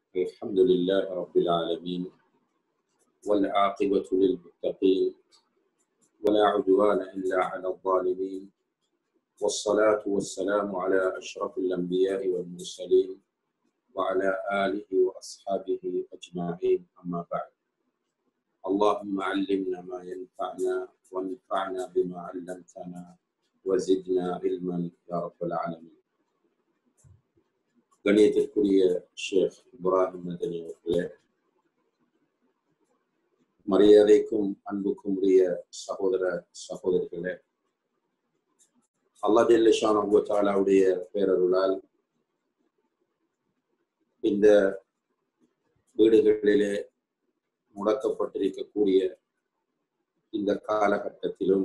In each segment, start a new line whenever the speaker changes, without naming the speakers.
الحمد لله رب العالمين والعاقبة للمتقين ولا عدوان إلا على الظالمين والصلاة والسلام على أشرف الأنبياء والمرسلين وعلى آله وأصحابه أجمعين أما بعد اللهم علمنا ما ينفعنا وانفعنا بما علمتنا وزدنا علما يا رب العالمين கணியத்திற்குரிய ஷேக் இப்ராஹிம் மதனி அவர்களே மரியாதைக்கும் அன்புக்கும் உரிய சகோதர சகோதரிகளே அல்லா ஜெல்லஷானுடைய பேரருளால் இந்த வீடுகளிலே முடக்கப்பட்டிருக்கக்கூடிய இந்த காலகட்டத்திலும்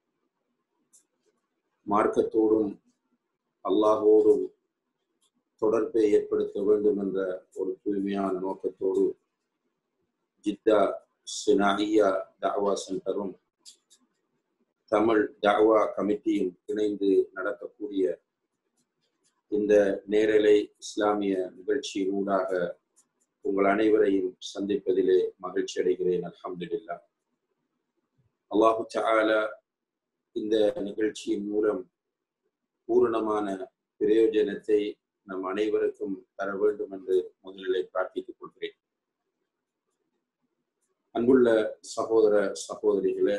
மார்க்கத்தோடும் அல்லாஹோடும் தொடர்பை ஏற்படுத்த வேண்டும் என்ற ஒரு தூய்மையான நோக்கத்தோடு ஜித்தா சினாஹியா தாவா சென்டரும் தமிழ் தாவா கமிட்டியும் இணைந்து நடத்தக்கூடிய இந்த நேரலை இஸ்லாமிய நிகழ்ச்சியின் ஊடாக உங்கள் அனைவரையும் சந்திப்பதிலே மகிழ்ச்சி அடைகிறேன் அலமதுல்லா அல்லாஹு சாலா இந்த நிகழ்ச்சியின் மூலம் பூரணமான பிரயோஜனத்தை நம் அனைவருக்கும் தர வேண்டும் என்று முதலிலே பிரார்த்தித்துக் கொள்கிறேன் அன்புள்ள சகோதர சகோதரிகளே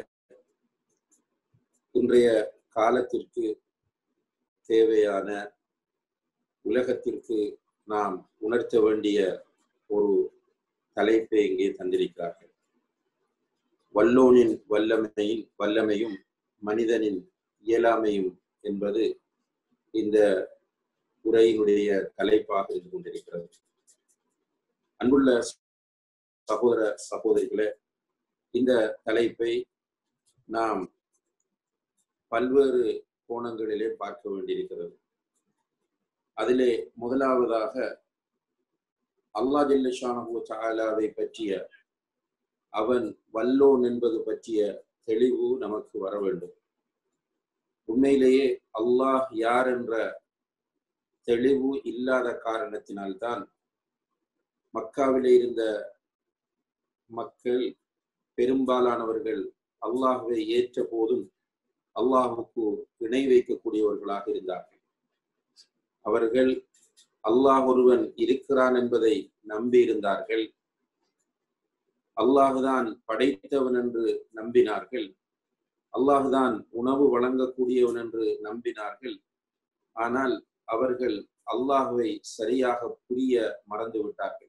இன்றைய காலத்திற்கு தேவையான உலகத்திற்கு நாம் உணர்த்த வேண்டிய ஒரு தலைப்பை இங்கே தந்திருக்கிறார்கள் வல்லோனின் வல்லமையின் வல்லமையும் மனிதனின் இயலாமையும் என்பது இந்த உரையினுடைய தலைப்பாக இருந்து கொண்டிருக்கிறது அன்புள்ள சகோதர சகோதரிகளே இந்த தலைப்பை நாம் பல்வேறு கோணங்களிலே பார்க்க வேண்டியிருக்கிறது அதிலே முதலாவதாக அல்லா ஜில்லஷானு சாலாவை பற்றிய அவன் வல்லோன் என்பது பற்றிய தெளிவு நமக்கு வர வேண்டும் உண்மையிலேயே அல்லாஹ் யார் என்ற தெளிவு இல்லாத காரணத்தினால்தான் மக்காவிலே இருந்த மக்கள் பெரும்பாலானவர்கள் அல்லாஹுவை ஏற்ற போதும் அல்லாஹுக்கு இணை வைக்கக்கூடியவர்களாக இருந்தார்கள் அவர்கள் அல்லாஹ் ஒருவன் இருக்கிறான் என்பதை நம்பியிருந்தார்கள் அல்லாஹுதான் படைத்தவன் என்று நம்பினார்கள் அல்லாஹுதான் உணவு வழங்கக்கூடியவன் என்று நம்பினார்கள் ஆனால் அவர்கள் அல்லாஹுவை சரியாக புரிய மறந்து விட்டார்கள்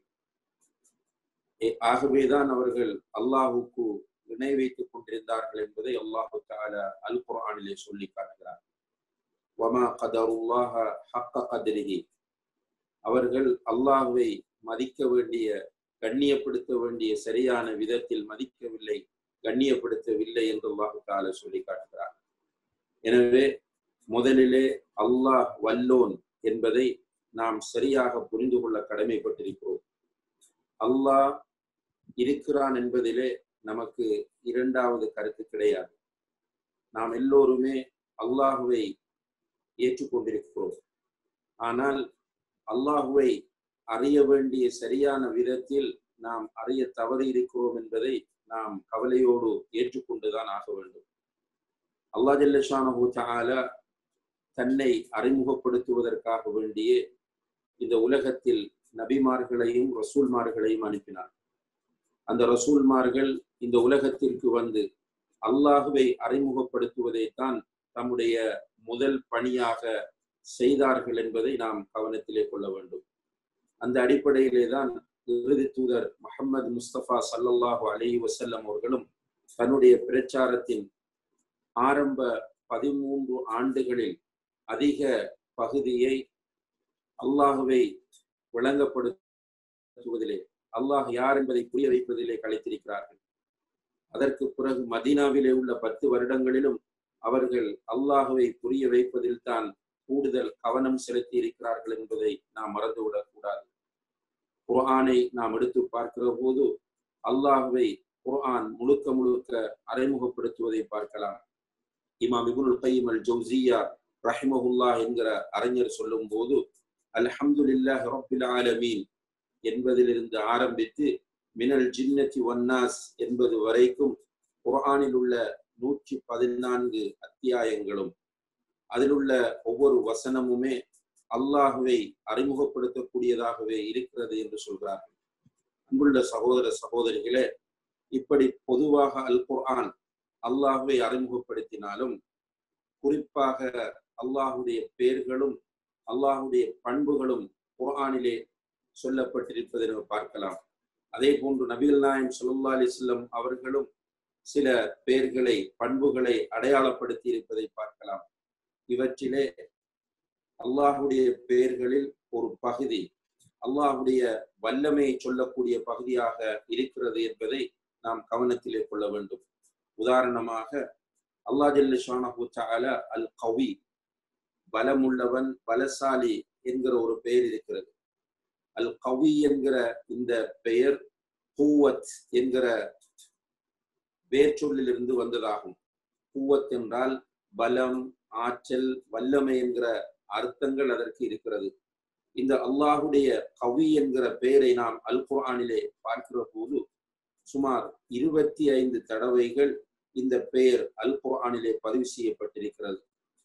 ஆகவேதான் அவர்கள் அல்லாஹுக்கு இணை வைத்துக் கொண்டிருந்தார்கள் என்பதை அல்லாஹு தால அல் குரானிலே சொல்லி காட்டுகிறார் வமா கதருல்லாஹ ஹக்க கதிரிகி அவர்கள் அல்லாஹுவை மதிக்க வேண்டிய கண்ணியப்படுத்த வேண்டிய சரியான விதத்தில் மதிக்கவில்லை கண்ணியப்படுத்தவில்லை என்று அல்லாஹு தால சொல்லி காட்டுகிறார் எனவே முதலிலே அல்லாஹ் வல்லோன் என்பதை நாம் சரியாக புரிந்து கொள்ள கடமைப்பட்டிருக்கிறோம் அல்லாஹ் இருக்கிறான் என்பதிலே நமக்கு இரண்டாவது கருத்து கிடையாது நாம் எல்லோருமே அல்லாஹுவை ஏற்றுக்கொண்டிருக்கிறோம் ஆனால் அல்லாஹுவை அறிய வேண்டிய சரியான விதத்தில் நாம் அறிய தவறி இருக்கிறோம் என்பதை நாம் கவலையோடு ஏற்றுக்கொண்டுதான் ஆக வேண்டும் அல்லா ஜல்லஷானு தாலா தன்னை அறிமுகப்படுத்துவதற்காக வேண்டியே இந்த உலகத்தில் நபிமார்களையும் ரசூல்மார்களையும் அனுப்பினார் அந்த ரசூல்மார்கள் இந்த உலகத்திற்கு வந்து அல்லாஹுவை அறிமுகப்படுத்துவதைத்தான் தம்முடைய முதல் பணியாக செய்தார்கள் என்பதை நாம் கவனத்திலே கொள்ள வேண்டும் அந்த அடிப்படையிலே தான் இறுதி தூதர் முகமது முஸ்தபா சல்லல்லாஹு அலி வசல்லம் அவர்களும் தன்னுடைய பிரச்சாரத்தின் ஆரம்ப பதிமூன்று ஆண்டுகளில் அதிக பகுதியை அல்லாஹுவை விளங்கப்படுத்துவதிலே அல்லாஹ் யார் என்பதை புரிய வைப்பதிலே கழித்திருக்கிறார்கள் அதற்கு பிறகு மதீனாவிலே உள்ள பத்து வருடங்களிலும் அவர்கள் அல்லாஹுவை புரிய வைப்பதில் தான் கூடுதல் கவனம் செலுத்தி இருக்கிறார்கள் என்பதை நாம் மறந்துவிடக் கூடாது குர்ஆனை நாம் எடுத்து பார்க்கிற போது அல்லாஹுவை குர்ஆன் முழுக்க முழுக்க அறிமுகப்படுத்துவதை பார்க்கலாம் இமாம் இபுல் கைம் அல் ஜவுசியா ரஹிமஹுல்லா என்கிற அறிஞர் சொல்லும் போது அல்ஹம்துலில்லாஹ் ரப்பில் ஆலமீன் என்பதிலிருந்து ஆரம்பித்து மினல் ஜின்னதி ஒன்னாஸ் என்பது வரைக்கும் குர்ஆனில் உள்ள நூற்றி பதினான்கு அத்தியாயங்களும் அதில் உள்ள ஒவ்வொரு வசனமுமே அல்லாஹுவை அறிமுகப்படுத்தக்கூடியதாகவே இருக்கிறது என்று சொல்கிறார்கள் அன்புள்ள சகோதர சகோதரிகளே இப்படி பொதுவாக அல் குர்ஆன் அல்லாஹுவை அறிமுகப்படுத்தினாலும் குறிப்பாக அல்லாஹுடைய பெயர்களும் அல்லாஹுடைய பண்புகளும் குர்ஆனிலே சொல்லப்பட்டிருப்பதை நம்ம பார்க்கலாம் அதே போன்று நபிகள் நாயம் சுல்லா அலிஸ்லம் அவர்களும் சில பெயர்களை பண்புகளை அடையாளப்படுத்தி இருப்பதை பார்க்கலாம் இவற்றிலே அல்லாஹுடைய பெயர்களில் ஒரு பகுதி அல்லாஹுடைய வல்லமையை சொல்லக்கூடிய பகுதியாக இருக்கிறது என்பதை நாம் கவனத்திலே கொள்ள வேண்டும் உதாரணமாக அல்லா ஜல்லு அல் கவி பலமுள்ளவன் பலசாலி என்கிற ஒரு பெயர் இருக்கிறது அல் கவி என்கிற இந்த பெயர் பூவத் என்கிற வேர்ச்சொல்லிலிருந்து வந்ததாகும் பூவத் என்றால் பலம் ஆற்றல் வல்லமை என்கிற அர்த்தங்கள் அதற்கு இருக்கிறது இந்த அல்லாஹுடைய கவி என்கிற பெயரை நாம் அல் குர்ஆனிலே பார்க்கிற போது சுமார் இருபத்தி ஐந்து தடவைகள் இந்த பெயர் அல் குர்ஆனிலே பதிவு செய்யப்பட்டிருக்கிறது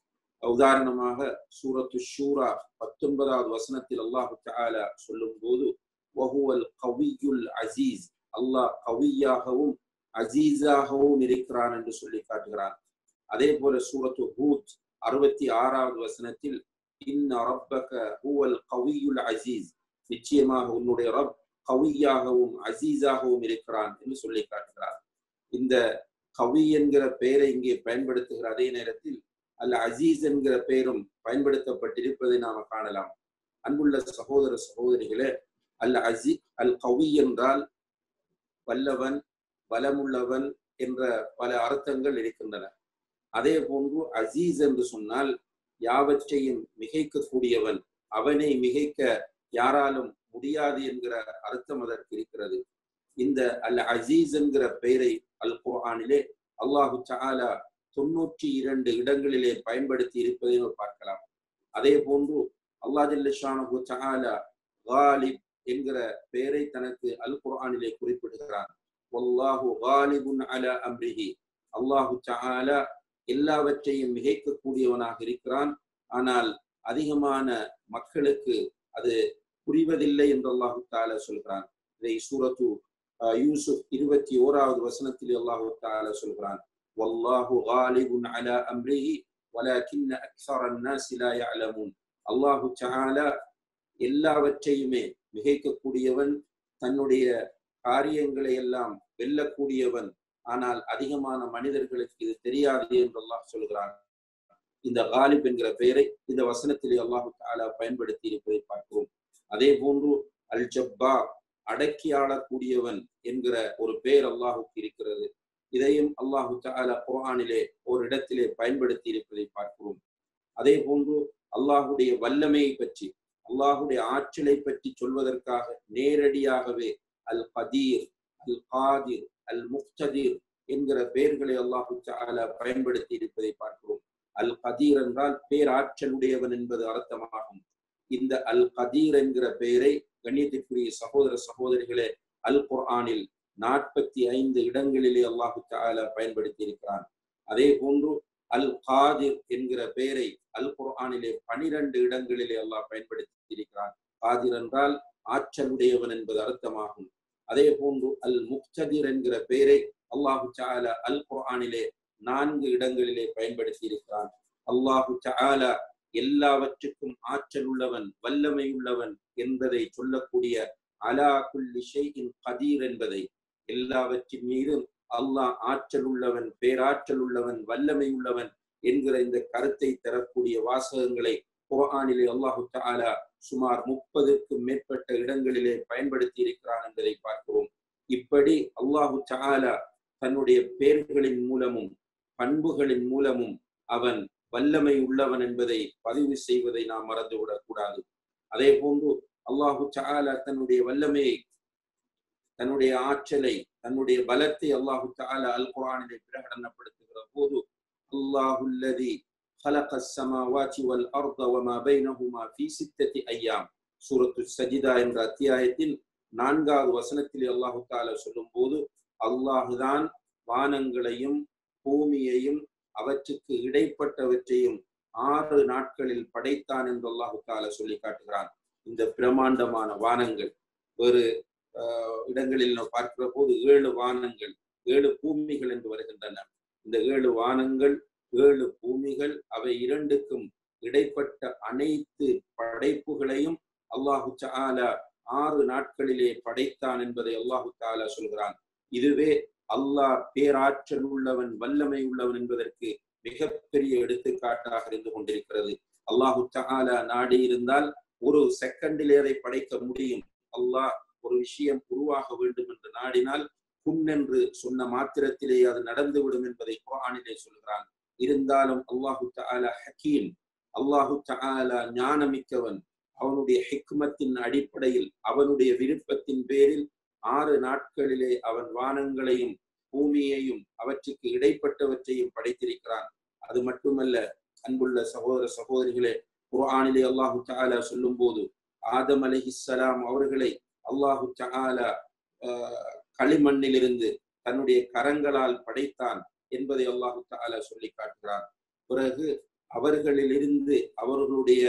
உதாரணமாக சூரத்து ஷூரா பத்தொன்பதாவது வசனத்தில் அல்லாஹு தாலா சொல்லும் போது வஹுவல் கவியுல் அசீஸ் அல்லாஹ் கவியாகவும் அசீஸாகவும் இருக்கிறான் என்று சொல்லி காட்டுகிறான் அதே போல சூரத்து ஹூத் அறுபத்தி ஆறாவது வசனத்தில் இன்ன ரப்பக ஹுவல் கவியுல் அசீஸ் நிச்சயமாக உன்னுடைய ரப் கவியாகவும் அசீஸாகவும் இருக்கிறான் என்று சொல்லி காட்டுகிறார் இந்த கவி என்கிற பெயரை இங்கே பயன்படுத்துகிற அதே நேரத்தில் அல்ல அசீஸ் என்கிற பெயரும் பயன்படுத்தப்பட்டிருப்பதை நாம காணலாம் அன்புள்ள சகோதர சகோதரிகளே அல்ல அசி அல் கவி என்றால் வல்லவன் பலமுள்ளவன் என்ற பல அர்த்தங்கள் இருக்கின்றன அதே போன்று அசீஸ் என்று சொன்னால் யாவற்றையும் மிகைக்கக்கூடியவன் அவனை மிகைக்க யாராலும் முடியாது என்கிற அர்த்தம் அதற்கு இருக்கிறது இந்த அல் அசீஸ் என்கிற பெயரை அல் குர்ஆனிலே அல்லாஹு சாலா தொன்னூற்றி இரண்டு இடங்களிலே பயன்படுத்தி இருப்பதை பார்க்கலாம் அதே போன்று அல்லா ஜல்லஷானு சாலா காலிப் என்கிற பெயரை தனக்கு அல் குர்ஆனிலே குறிப்பிடுகிறான் வல்லாஹு காலிபுன் அல அம்ரிஹி அல்லாஹு சாலா எல்லாவற்றையும் மிகைக்கக்கூடியவனாக இருக்கிறான் ஆனால் அதிகமான மக்களுக்கு அது புரிவதில்லை என்று அல்லாஹு தால சொல்கிறான் இதை சூரத்து யூசுப் இருபத்தி ஓராவது வசனத்தில் அல்லாஹு தால சொல்கிறான் வல்லாஹு காலிபுன் அல அம்ரிஹி வலக்கின்ன அக்ஸர الناس لا يعلمون அல்லாஹு தஆலா எல்லாவற்றையுமே மிகைக்கக்கூடியவன் தன்னுடைய காரியங்களை எல்லாம் வெல்லக்கூடியவன் ஆனால் அதிகமான மனிதர்களுக்கு இது தெரியாது என்று அல்லாஹ் சொல்கிறான் இந்த காலிப் என்கிற பெயரை இந்த வசனத்திலே அல்லாஹு தாலா பயன்படுத்தி இருப்பதை பார்க்கிறோம் அதே போன்று அல் ஜப்பா அடக்கி ஆளக்கூடியவன் என்கிற ஒரு பெயர் அல்லாஹுக்கு இருக்கிறது இதையும் அல்லாஹு தாலா குர்ஆனிலே ஒரு இடத்திலே பயன்படுத்தி இருப்பதை பார்க்கிறோம் அதே போன்று அல்லாஹுடைய வல்லமையை பற்றி அல்லாஹுடைய ஆற்றலை பற்றி சொல்வதற்காக நேரடியாகவே அல் கதீர் அல் காதிர் அல் முக்ததீர் என்கிற பெயர்களை அல்லாஹு தாலா பயன்படுத்தி இருப்பதை பார்க்கிறோம் அல் கதீர் என்றால் பேராற்றலுடையவன் என்பது அர்த்தமாகும் இந்த அல் கதீர் என்கிற பெயரை கண்ணியத்திற்குரிய சகோதர சகோதரிகளே அல் குர்ஆனில் நாற்பத்தி ஐந்து இடங்களிலே அல்லாஹு தாலா பயன்படுத்தி இருக்கிறான் அதே போன்று அல் காதிர் என்கிற பெயரை அல் குர்ஆனிலே பனிரெண்டு இடங்களிலே அல்லாஹ் பயன்படுத்தி இருக்கிறான் காதிர் என்றால் ஆற்றலுடையவன் என்பது அர்த்தமாகும் அதே போன்று அல் முக்ததிர் என்கிற பெயரை அல்லாஹு சாலா அல் குர்ஆனிலே நான்கு இடங்களிலே பயன்படுத்தி இருக்கிறான் அல்லாஹு சாலா எல்லாவற்றுக்கும் ஆற்றல் உள்ளவன் வல்லமை உள்ளவன் என்பதை சொல்லக்கூடிய அலா குல்லி ஷைஇன் கதீர் என்பதை எல்லாவற்றின் மீதும் அல்லாஹ் ஆற்றல் உள்ளவன் பேராற்றல் உள்ளவன் வல்லமை உள்ளவன் என்கிற இந்த கருத்தை தரக்கூடிய வாசகங்களை குர்ஆனிலே அல்லாஹு தாலா சுமார் முப்பதுக்கும் மேற்பட்ட இடங்களிலே பயன்படுத்தி இருக்கிறான் என்பதை பார்க்கிறோம் இப்படி அல்லாஹு தாலா தன்னுடைய பெயர்களின் மூலமும் பண்புகளின் மூலமும் அவன் வல்லமை உள்ளவன் என்பதை பதிவு செய்வதை நாம் மறந்துவிடக் கூடாது அதே போன்று அல்லாஹு சாலா தன்னுடைய வல்லமையை தன்னுடைய ஆற்றலை தன்னுடைய பலத்தை அல்லாஹு தாலா அல் குரானிலே பிரகடனப்படுத்துகிற போது அல்லாஹுல்லதி خلق السماوات والأرض وما بينهما في ستة أيام சூரத்து சஜிதா என்ற அத்தியாயத்தில் நான்காவது வசனத்திலே அல்லாஹு தாலா சொல்லும் போது அல்லாஹுதான் வானங்களையும் பூமியையும் அவற்றுக்கு இடைப்பட்டவற்றையும் ஆறு நாட்களில் படைத்தான் என்று அல்லாஹு தாலா சொல்லி காட்டுகிறான் இந்த பிரமாண்டமான வானங்கள் வேறு இடங்களில் நாம் பார்க்கிற போது ஏழு வானங்கள் ஏழு பூமிகள் என்று வருகின்றன இந்த ஏழு வானங்கள் ஏழு பூமிகள் அவை இரண்டுக்கும் இடைப்பட்ட அனைத்து படைப்புகளையும் அல்லாஹு சாலா ஆறு நாட்களிலே படைத்தான் என்பதை அல்லாஹு தாலா சொல்கிறான் இதுவே அல்லாஹ் பேராற்றல் உள்ளவன் வல்லமை உள்ளவன் என்பதற்கு மிகப்பெரிய எடுத்துக்காட்டாக இருந்து கொண்டிருக்கிறது அல்லாஹு தாலா நாடி இருந்தால் ஒரு செகண்டிலே அதை படைக்க முடியும் அல்லாஹ் ஒரு விஷயம் உருவாக வேண்டும் என்று நாடினால் புன் என்று சொன்ன மாத்திரத்திலே அது நடந்துவிடும் என்பதை குரானிலே சொல்கிறான் இருந்தாலும் அல்லாஹு தாலா ஹக்கீம் அல்லாஹு தாலா ஞானமிக்கவன் அவனுடைய ஹிக்மத்தின் அடிப்படையில் அவனுடைய விருப்பத்தின் பேரில் ஆறு நாட்களிலே அவன் வானங்களையும் பூமியையும் அவற்றுக்கு இடைப்பட்டவற்றையும் படைத்திருக்கிறான் அது மட்டுமல்ல அன்புள்ள சகோதர சகோதரிகளே குர்ஆனிலே அல்லாஹு தாலா சொல்லும் போது ஆதம் அலிஹிஸ்ஸலாம் அவர்களை அல்லாஹு தாலா களிமண்ணிலிருந்து தன்னுடைய கரங்களால் படைத்தான் என்பதை அல்லாஹு தாலா சொல்லி காட்டுகிறான் பிறகு அவர்களிலிருந்து அவர்களுடைய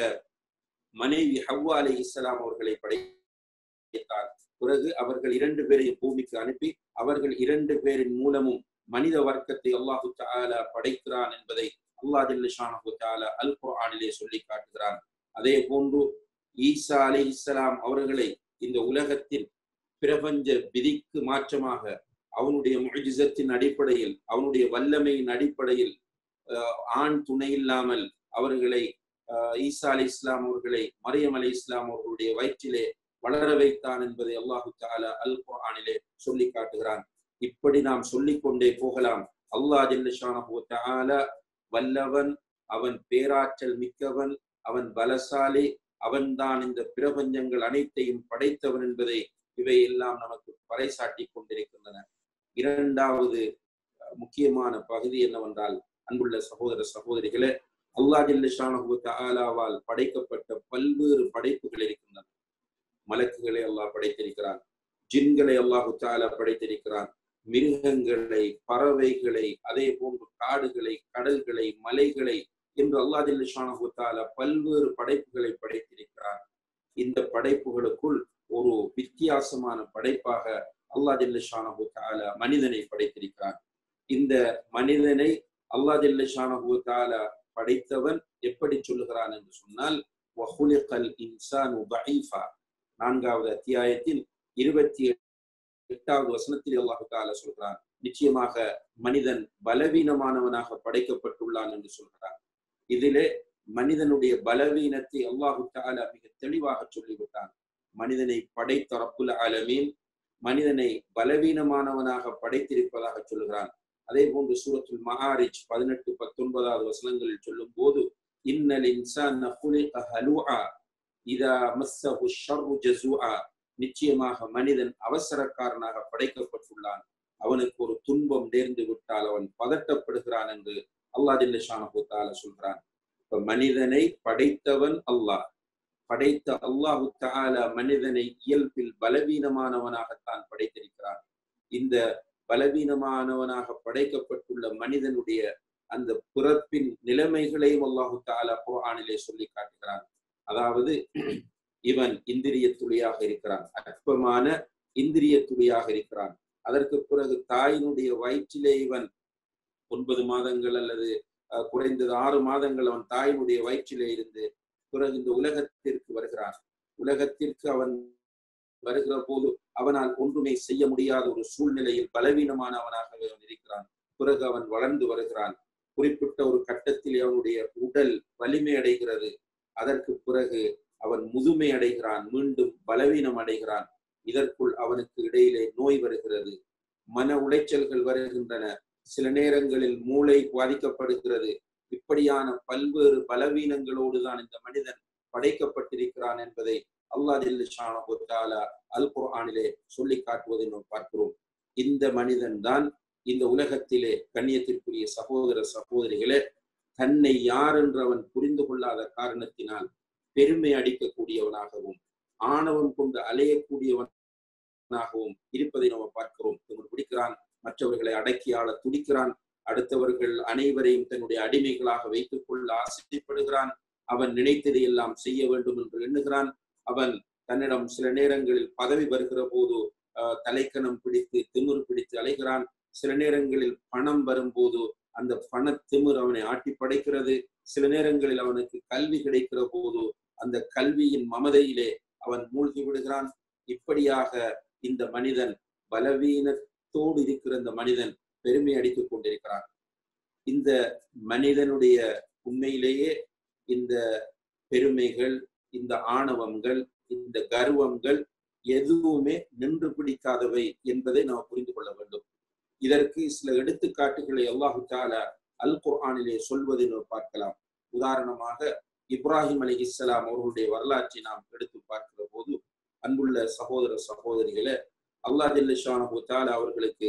மனைவி ஹவ்வா அலி இஸ்லாம் அவர்களை படைத்தார் பிறகு அவர்கள் இரண்டு பேரையும் பூமிக்கு அனுப்பி அவர்கள் இரண்டு பேரின் மூலமும் மனித வர்க்கத்தை அல்லாஹு தாலா படைக்கிறான் என்பதை அல்லா ஜில்லானு தாலா அல் குர்ஆனிலே சொல்லி காட்டுகிறான் அதே போன்று ஈசா அலி இஸ்லாம் அவர்களை இந்த உலகத்தில் பிரபஞ்ச விதிக்கு மாற்றமாக அவனுடைய முஜிசத்தின் அடிப்படையில் அவனுடைய வல்லமையின் அடிப்படையில் ஆண் துணை இல்லாமல் அவர்களை ஈசா அலி இஸ்லாம் அவர்களை மரியம் அலி இஸ்லாம் அவர்களுடைய வயிற்றிலே வளர வைத்தான் என்பதை அல்லாஹு தாலா அல் குர்ஆனிலே சொல்லி காட்டுகிறான் இப்படி நாம் சொல்லிக் கொண்டே போகலாம் அல்லாஹ் ஜில்லான வல்லவன் அவன் பேராற்றல் மிக்கவன் அவன் பலசாலி அவன்தான் இந்த பிரபஞ்சங்கள் அனைத்தையும் படைத்தவன் என்பதை இவை எல்லாம் நமக்கு பறைசாட்டி கொண்டிருக்கின்றன இரண்டாவது முக்கியமான பகுதி என்னவென்றால் அன்புள்ள சகோதர சகோதரிகளே அல்லா ஜில்லானு தாலாவால் படைக்கப்பட்ட பல்வேறு படைப்புகள் இருக்கின்றன மலக்குகளை அல்லாஹ் படைத்திருக்கிறான் ஜின்களை அல்லாஹு தாலா படைத்திருக்கிறான் மிருகங்களை பறவைகளை அதே போன்று காடுகளை கடல்களை மலைகளை என்று அல்லா ஜில்லானு தாலா பல்வேறு படைப்புகளை படைத்திருக்கிறான் இந்த படைப்புகளுக்குள் ஒரு வித்தியாசமான படைப்பாக அல்லா ஜில்லானு தாலா மனிதனை படைத்திருக்கிறான் இந்த மனிதனை அல்லா ஜில்லானு தாலா படைத்தவன் எப்படி சொல்லுகிறான் என்று சொன்னால் நான்காவது அத்தியாயத்தில் இருபத்தி எட்டாவது வசனத்தில் அல்லாஹு தாலா சொல்கிறான் நிச்சயமாக மனிதன் பலவீனமானவனாக படைக்கப்பட்டுள்ளான் என்று சொல்கிறான் இதிலே மனிதனுடைய பலவீனத்தை அல்லாஹு தாலா மிக தெளிவாக சொல்லிவிட்டான் மனிதனை படைத்த ரப்புல் ஆலமீன் மனிதனை பலவீனமானவனாக படைத்திருப்பதாக சொல்கிறான் அதே போன்று சூரத்துல் மஹாரிஜ் பதினெட்டு பத்தொன்பதாவது வசனங்களில் சொல்லும் போது இன்னல் இன்சான் இதா மஸ்ஸஹு ஷர்ரு ஜஸூஆ நிச்சயமாக மனிதன் அவசரக்காரனாக படைக்கப்பட்டுள்ளான் அவனுக்கு ஒரு துன்பம் நேர்ந்து விட்டால் அவன் பதட்டப்படுகிறான் என்று அல்லாஹ் ஜில்லஷானஹு தாலா சொல்கிறான் இப்ப மனிதனை படைத்தவன் அல்லாஹ் படைத்த அல்லாஹு தாலா மனிதனை இயல்பில் பலவீனமானவனாகத்தான் படைத்திருக்கிறான் இந்த பலவீனமானவனாக படைக்கப்பட்டுள்ள மனிதனுடைய அந்த பிறப்பின் நிலைமைகளையும் அல்லாஹு தாலா குர்ஆனிலே சொல்லி காட்டுகிறான் அதாவது இவன் இந்திரிய துளியாக இருக்கிறான் அற்பமான இந்திரிய துளியாக இருக்கிறான் அதற்கு பிறகு தாயினுடைய வயிற்றிலே இவன் ஒன்பது மாதங்கள் அல்லது குறைந்தது ஆறு மாதங்கள் அவன் தாயினுடைய வயிற்றிலே இருந்து பிறகு இந்த உலகத்திற்கு வருகிறான் உலகத்திற்கு அவன் வருகிற போது அவனால் ஒன்றுமே செய்ய முடியாத ஒரு சூழ்நிலையில் பலவீனமானவனாக அவன் இருக்கிறான் பிறகு அவன் வளர்ந்து வருகிறான் குறிப்பிட்ட ஒரு கட்டத்தில் அவனுடைய உடல் வலிமை அடைகிறது அதற்கு பிறகு அவன் முதுமை அடைகிறான் மீண்டும் பலவீனம் அடைகிறான் இதற்குள் அவனுக்கு இடையிலே நோய் வருகிறது மன உளைச்சல்கள் வருகின்றன சில நேரங்களில் மூளை பாதிக்கப்படுகிறது இப்படியான பல்வேறு பலவீனங்களோடு தான் இந்த மனிதன் படைக்கப்பட்டிருக்கிறான் என்பதை அல்லா ஜில்லாலா அல் குர்ஆனிலே சொல்லி காட்டுவதை நாம் பார்க்கிறோம் இந்த மனிதன் தான் இந்த உலகத்திலே கண்ணியத்திற்குரிய சகோதர சகோதரிகளே தன்னை யார் என்று அவன் புரிந்து கொள்ளாத காரணத்தினால் பெருமை அடிக்கக்கூடியவனாகவும் ஆணவம் கொண்டு அலையக்கூடியவன் பிடித்தவனாகவும் இருப்பதை நம்ம பார்க்கிறோம் திமிர் பிடிக்கிறான் மற்றவர்களை அடக்கியாள துடிக்கிறான் அடுத்தவர்கள் அனைவரையும் தன்னுடைய அடிமைகளாக வைத்துக் கொள்ள ஆசைப்படுகிறான் அவன் நினைத்ததை எல்லாம் செய்ய வேண்டும் என்று எண்ணுகிறான் அவன் தன்னிடம் சில நேரங்களில் பதவி வருகிற போது தலைக்கணம் பிடித்து திமிர் பிடித்து அலைகிறான் சில நேரங்களில் பணம் வரும்போது அந்த பண திமிர் அவனை ஆட்டி படைக்கிறது சில நேரங்களில் அவனுக்கு கல்வி கிடைக்கிற போது அந்த கல்வியின் மமதையிலே அவன் மூழ்கி விடுகிறான் இப்படியாக இந்த மனிதன் பலவீனத்தோடு இருக்கிற இந்த மனிதன் பெருமை அடித்துக் கொண்டிருக்கிறான் இந்த மனிதனுடைய உண்மையிலேயே இந்த பெருமைகள் இந்த ஆணவங்கள் இந்த கர்வங்கள் எதுவுமே நின்று பிடிக்காதவை என்பதை நாம் புரிந்து கொள்ள வேண்டும் இதற்கு சில எடுத்துக்காட்டுகளை அல்லாஹு தாலா அல் குர்ஆனிலே சொல்வதை நாம் பார்க்கலாம் உதாரணமாக இப்ராஹிம் அலி இஸ்லாம் அவர்களுடைய வரலாற்றை நாம் எடுத்து பார்க்கிற போது அன்புள்ள சகோதர சகோதரிகளை அல்லாஹ் ஜல்லஷானு தாலா அவர்களுக்கு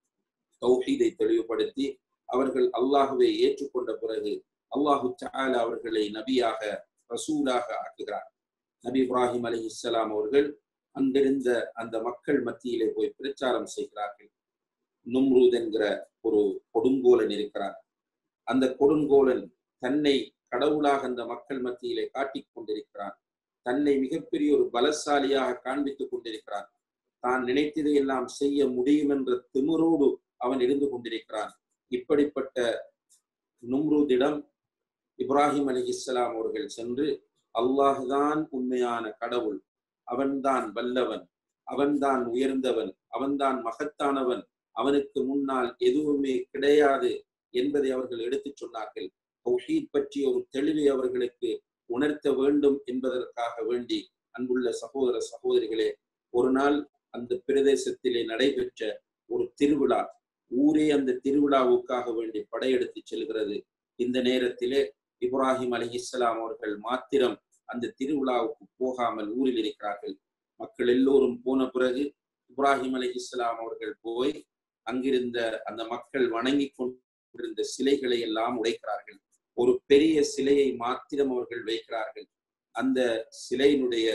தௌஹீதை தெளிவுபடுத்தி அவர்கள் அல்லாஹுவை ஏற்றுக்கொண்ட பிறகு அல்லாஹு தாலா அவர்களை நபியாக ரசூலாக ஆக்குகிறார் நபி இப்ராஹிம் அலி இஸ்லாம் அவர்கள் அங்கிருந்த அந்த மக்கள் மத்தியிலே போய் பிரச்சாரம் செய்கிறார்கள் நும்ரூத் என்கிற ஒரு கொடுங்கோலன் இருக்கிறார் அந்த கொடுங்கோலன் தன்னை கடவுளாக அந்த மக்கள் மத்தியிலே காட்டிக் கொண்டிருக்கிறான் தன்னை மிகப்பெரிய ஒரு பலசாலியாக காண்பித்துக் கொண்டிருக்கிறான் தான் நினைத்ததை எல்லாம் செய்ய முடியும் என்ற திமிரோடு அவன் இருந்து கொண்டிருக்கிறான் இப்படிப்பட்ட நும்ரூதிடம் இப்ராஹிம் அலி இஸ்லாம் அவர்கள் சென்று அல்லாஹுதான் உண்மையான கடவுள் அவன்தான் வல்லவன் அவன்தான் உயர்ந்தவன் அவன்தான் மகத்தானவன் அவனுக்கு முன்னால் எதுவுமே கிடையாது என்பதை அவர்கள் எடுத்துச் சொன்னார்கள் தௌஹீத் பற்றிய ஒரு தெளிவை அவர்களுக்கு உணர்த்த வேண்டும் என்பதற்காக வேண்டி அன்புள்ள சகோதர சகோதரிகளே ஒரு நாள் அந்த பிரதேசத்திலே நடைபெற்ற ஒரு திருவிழா ஊரே அந்த திருவிழாவுக்காக வேண்டி படையெடுத்து செல்கிறது இந்த நேரத்திலே இப்ராஹிம் அலி இஸ்லாம் அவர்கள் மாத்திரம் அந்த திருவிழாவுக்கு போகாமல் ஊரில் இருக்கிறார்கள் மக்கள் எல்லோரும் போன பிறகு இப்ராஹிம் அலி இஸ்லாம் அவர்கள் போய் அங்கிருந்த அந்த மக்கள் வணங்கி கொண்டிருந்த சிலைகளை எல்லாம் உடைக்கிறார்கள் ஒரு பெரிய சிலையை மாத்திரம் அவர்கள் வைக்கிறார்கள் அந்த சிலையினுடைய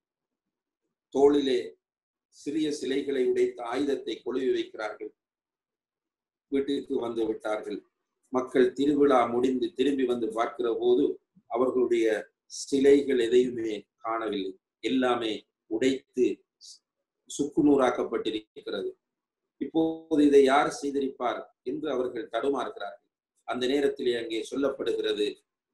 தோளிலே சிறிய சிலைகளை உடைத்த ஆயுதத்தை கொழுவி வைக்கிறார்கள் வீட்டிற்கு வந்து விட்டார்கள் மக்கள் திருவிழா முடிந்து திரும்பி வந்து பார்க்கிற போது அவர்களுடைய சிலைகள் எதையுமே காணவில்லை எல்லாமே உடைத்து சுக்குநூறாக்கப்பட்டிருக்கிறது இப்போது இதை யார் செய்திருப்பார் என்று அவர்கள் தடுமாறுகிறார்கள் அந்த நேரத்திலே அங்கே சொல்லப்படுகிறது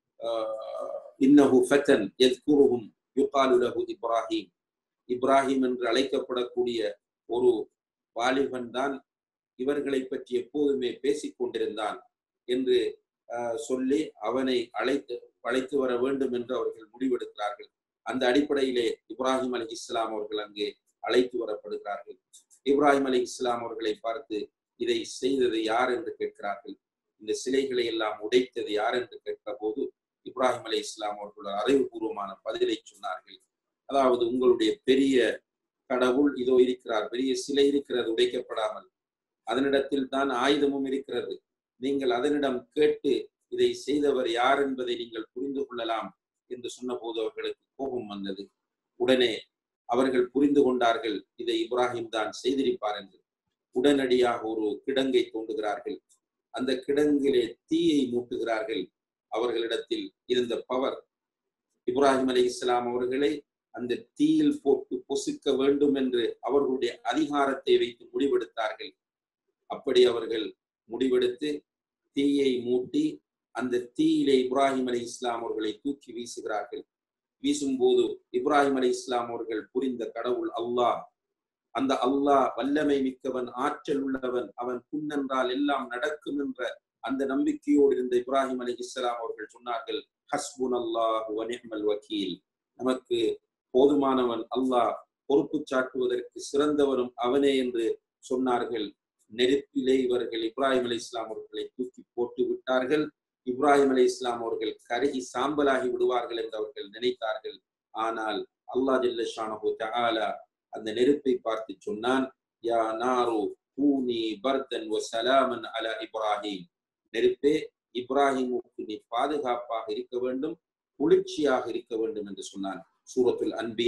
இன்னஹு ஃபத்தன் எத்குருஹும் யுகாலு லஹு இப்ராஹிம் இப்ராஹிம் என்று அழைக்கப்படக்கூடிய ஒரு வாலிபன் தான் இவர்களை பற்றி எப்போதுமே பேசிக் கொண்டிருந்தான் என்று சொல்லி அவனை அழைத்து அழைத்து வர வேண்டும் என்று அவர்கள் முடிவெடுக்கிறார்கள் அந்த அடிப்படையிலே இப்ராஹிம் அலி இஸ்லாம் அவர்கள் அங்கே அழைத்து வரப்படுகிறார்கள் இப்ராஹிம் அலி இஸ்லாம் அவர்களை பார்த்து இதை செய்தது யார் என்று கேட்கிறார்கள் இந்த சிலைகளை எல்லாம் உடைத்தது யார் என்று கேட்கிற போது இப்ராஹிம் அலி இஸ்லாம் அவர்கள் அறிவுபூர்வமான பதிலை சொன்னார்கள் அதாவது உங்களுடைய பெரிய கடவுள் இதோ இருக்கிறார் பெரிய சிலை இருக்கிறது உடைக்கப்படாமல் அதனிடத்தில் தான் ஆயுதமும் இருக்கிறது நீங்கள் அதனிடம் கேட்டு இதை செய்தவர் யார் என்பதை நீங்கள் புரிந்து கொள்ளலாம் என்று சொன்னபோது அவர்களுக்கு கோபம் வந்தது உடனே அவர்கள் புரிந்து கொண்டார்கள் இதை இப்ராஹிம் தான் செய்திருப்பார் என்று உடனடியாக ஒரு கிடங்கை தோண்டுகிறார்கள் அந்த கிடங்கிலே தீயை மூட்டுகிறார்கள் அவர்களிடத்தில் இருந்த பவர் இப்ராஹிம் அலி இஸ்லாம் அவர்களை அந்த தீயில் போட்டு பொசுக்க வேண்டும் என்று அவர்களுடைய அதிகாரத்தை வைத்து முடிவெடுத்தார்கள் அப்படி அவர்கள் முடிவெடுத்து தீயை மூட்டி அந்த தீயிலே இப்ராஹிம் அலி இஸ்லாம் அவர்களை தூக்கி வீசுகிறார்கள் வீசும்போது இப்ராஹிம் அலி இஸ்லாம் அவர்கள் புரிந்த கடவுள் அல்லாஹ் அந்த அல்லாஹ் வல்லமை மிக்கவன் ஆற்றல் உள்ளவன் அவன் புன்னென்றால் எல்லாம் நடக்கும் என்ற அந்த நம்பிக்கையோடு இருந்த இப்ராஹிம் அலி இஸ்லாம் அவர்கள் சொன்னார்கள் ஹஸ்புன் அல்லாஹ் வக்கீல் நமக்கு போதுமானவன் அல்லாஹ் பொறுப்பு சாட்டுவதற்கு சிறந்தவனும் அவனே என்று சொன்னார்கள் நெருப்பிலே இவர்கள் இப்ராஹிம் அலி இஸ்லாம் அவர்களை தூக்கி போட்டு விட்டார்கள் இப்ராஹிம் அலி இஸ்லாம் அவர்கள் கருகி சாம்பலாகி விடுவார்கள் என்று அவர்கள் நினைத்தார்கள் ஆனால் அல்லா ஜில்லஷானு தஆலா அந்த நெருப்பை பார்த்து சொன்னான் யா நாரு பூனி பர்தன் வ சலாமன் அலா இப்ராஹிம் நெருப்பே இப்ராஹிமுக்கு நீ பாதுகாப்பாக இருக்க வேண்டும் குளிர்ச்சியாக இருக்க வேண்டும் என்று சொன்னான் சூரத்துல் அன்பியா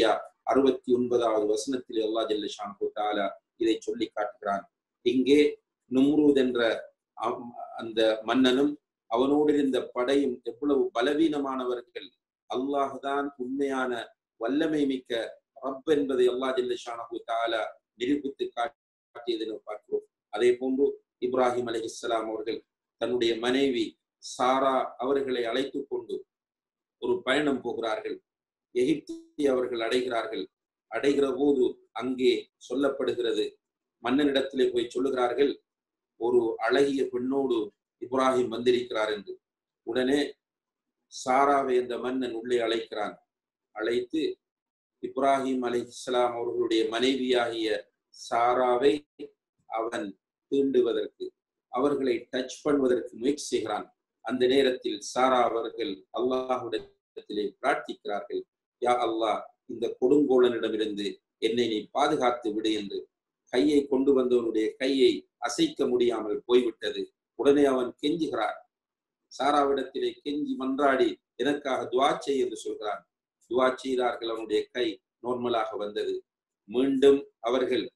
அறுபத்தி ஒன்பதாவது வசனத்தில் அல்லா ஜல்ல ஷாம்பு தாலா இதை சொல்லி காட்டுகிறான் இங்கே நும்ரூத் என்ற அந்த மன்னனும் அவனோடு இருந்த படையும் எவ்வளவு பலவீனமானவர்கள் அல்லாஹுதான் உண்மையான வல்லமை மிக்க ரப் என்பதை அல்லா ஜல்ல ஷானு தாலா நிரூபித்து காட்டியதை பார்க்கிறோம் அதே போன்று இப்ராஹிம் அலி இஸ்லாம் அவர்கள் தன்னுடைய மனைவி சாரா அவர்களை அழைத்து கொண்டு ஒரு பயணம் போகிறார்கள் எகிப்தி அவர்கள் அடைகிறார்கள் அடைகிற போது அங்கே சொல்லப்படுகிறது மன்னனிடத்திலே போய் சொல்லுகிறார்கள் ஒரு அழகிய பெண்ணோடு இப்ராஹிம் வந்திருக்கிறார் என்று உடனே சாராவை அந்த மன்னன் உள்ளே அழைக்கிறான் அழைத்து இப்ராஹிம் அலி இஸ்லாம் அவர்களுடைய மனைவியாகிய சாராவை அவன் தீண்டுவதற்கு அவர்களை டச் பண்ணுவதற்கு முயற்சி செய்கிறான் அந்த நேரத்தில் சாரா அவர்கள் அல்லாஹுடத்திலே பிரார்த்திக்கிறார்கள் யா அல்லாஹ் இந்த கொடுங்கோளனிடமிருந்து என்னை நீ பாதுகாத்து விடு என்று கையை கொண்டு வந்தவனுடைய கையை அசைக்க முடியாமல் போய்விட்டது உடனே அவன் கெஞ்சுகிறான் சாராவிடத்திலே கெஞ்சி மன்றாடி எனக்காக துவா செய் என்று சொல்கிறான் துவா செய்தார்கள் அவனுடைய கை நார்மலாக வந்தது மீண்டும் அவர்கள்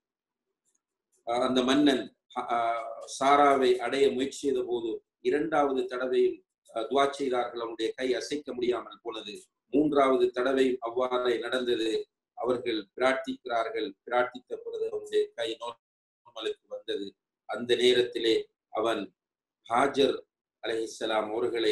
அந்த மன்னன் சாராவை அடைய முயற்சி செய்த போது இரண்டாவது தடவையும் துவா செய்தார்கள் அவனுடைய கை அசைக்க முடியாமல் போனது மூன்றாவது தடவையும் அவ்வாறே நடந்தது அவர்கள் பிரார்த்திக்கிறார்கள் பிரார்த்தித்த பொழுது அவனுடைய கை நோமலுக்கு வந்தது அந்த நேரத்திலே அவன் ஹாஜர் அலை இஸ்லாம் அவர்களை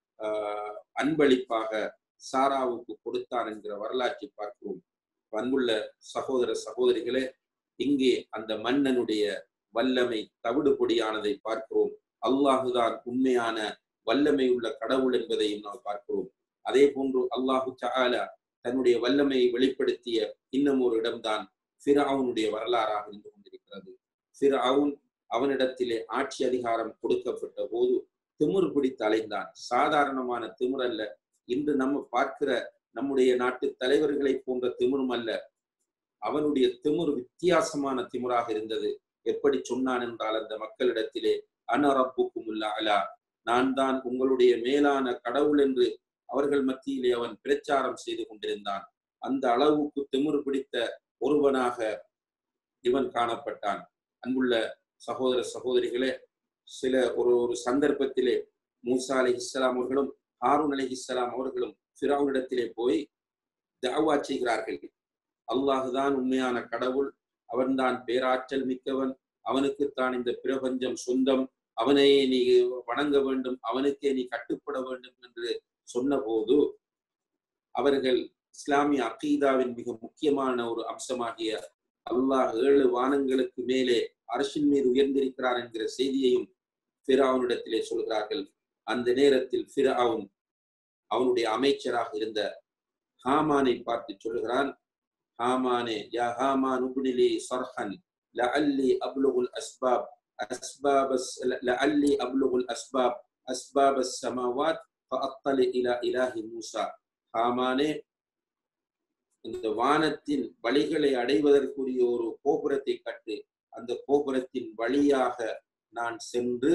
அன்பளிப்பாக சாராவுக்கு கொடுத்தான் என்கிற வரலாற்றை பார்க்கிறோம் அன்புள்ள சகோதர சகோதரிகளே இங்கே அந்த மன்னனுடைய வல்லமை தவிடுபொடியானதை பார்க்கிறோம் அல்லாஹுதான் உண்மையான வல்லமை உள்ள கடவுள் என்பதையும் நாம் பார்க்கிறோம் அதே போன்று அல்லாஹு சாலா தன்னுடைய வல்லமையை வெளிப்படுத்திய இன்னும் ஒரு இடம்தான் ஃபிரவுனுடைய வரலாறாக இருந்து கொண்டிருக்கிறது ஃபிரவுன் அவனிடத்திலே ஆட்சி அதிகாரம் கொடுக்கப்பட்ட போது திமிர் பிடித்து அலைந்தான் சாதாரணமான திமிர் அல்ல இன்று நம்ம பார்க்கிற நம்முடைய நாட்டு தலைவர்களை போன்ற திமிரும் அல்ல அவனுடைய திமிர் வித்தியாசமான திமிராக இருந்தது எப்படி சொன்னான் என்றால் அந்த மக்களிடத்திலே அனரப்புக்கும் அலா நான் தான் உங்களுடைய மேலான கடவுள் என்று அவர்கள் மத்தியிலே அவன் பிரச்சாரம் செய்து கொண்டிருந்தான் அந்த அளவுக்கு திமிர் பிடித்த ஒருவனாக இவன் காணப்பட்டான் அன்புள்ள சகோதர சகோதரிகளே சில ஒரு ஒரு சந்தர்ப்பத்திலே மூசா அலி இஸ்லாம் அவர்களும் ஹாரூன் அலி இஸ்லாம் அவர்களும் ஃபிரௌனிடத்திலே போய் தாவா செய்கிறார்கள் அல்லாஹுதான் உண்மையான கடவுள் அவன்தான் பேராற்றல் மிக்கவன் அவனுக்குத்தான் இந்த பிரபஞ்சம் சொந்தம் அவனையே நீ வணங்க வேண்டும் அவனுக்கே நீ கட்டுப்பட வேண்டும் என்று சொன்னபோது அவர்கள் இஸ்லாமிய அகீதாவின் மிக முக்கியமான ஒரு அம்சமாகிய அல்லாஹ் ஏழு வானங்களுக்கு மேலே அரசின் மீது உயர்ந்திருக்கிறார் என்கிற செய்தியையும் ஃபிராவுனிடத்திலே சொல்கிறார்கள் அந்த நேரத்தில் ஃபிராவுன் அவனுடைய அமைச்சராக இருந்த ஹாமானை பார்த்து சொல்லுகிறான் ஹாமானே யா ஹாமான் உப்னிலி சர்ஹன் லஅல்லி அப்லுகுல் அஸ்பாப் அஸ்பாப் லஅல்லி அப்லுகுல் அஸ்பாப் அஸ்பாப் السماوات فأطلع إلى إله موسى ஹாமானே இந்த வானத்தின் வழிகளை அடைவதற்குரிய ஒரு கோபுரத்தை கட்டு அந்த கோபுரத்தின் வழியாக நான் சென்று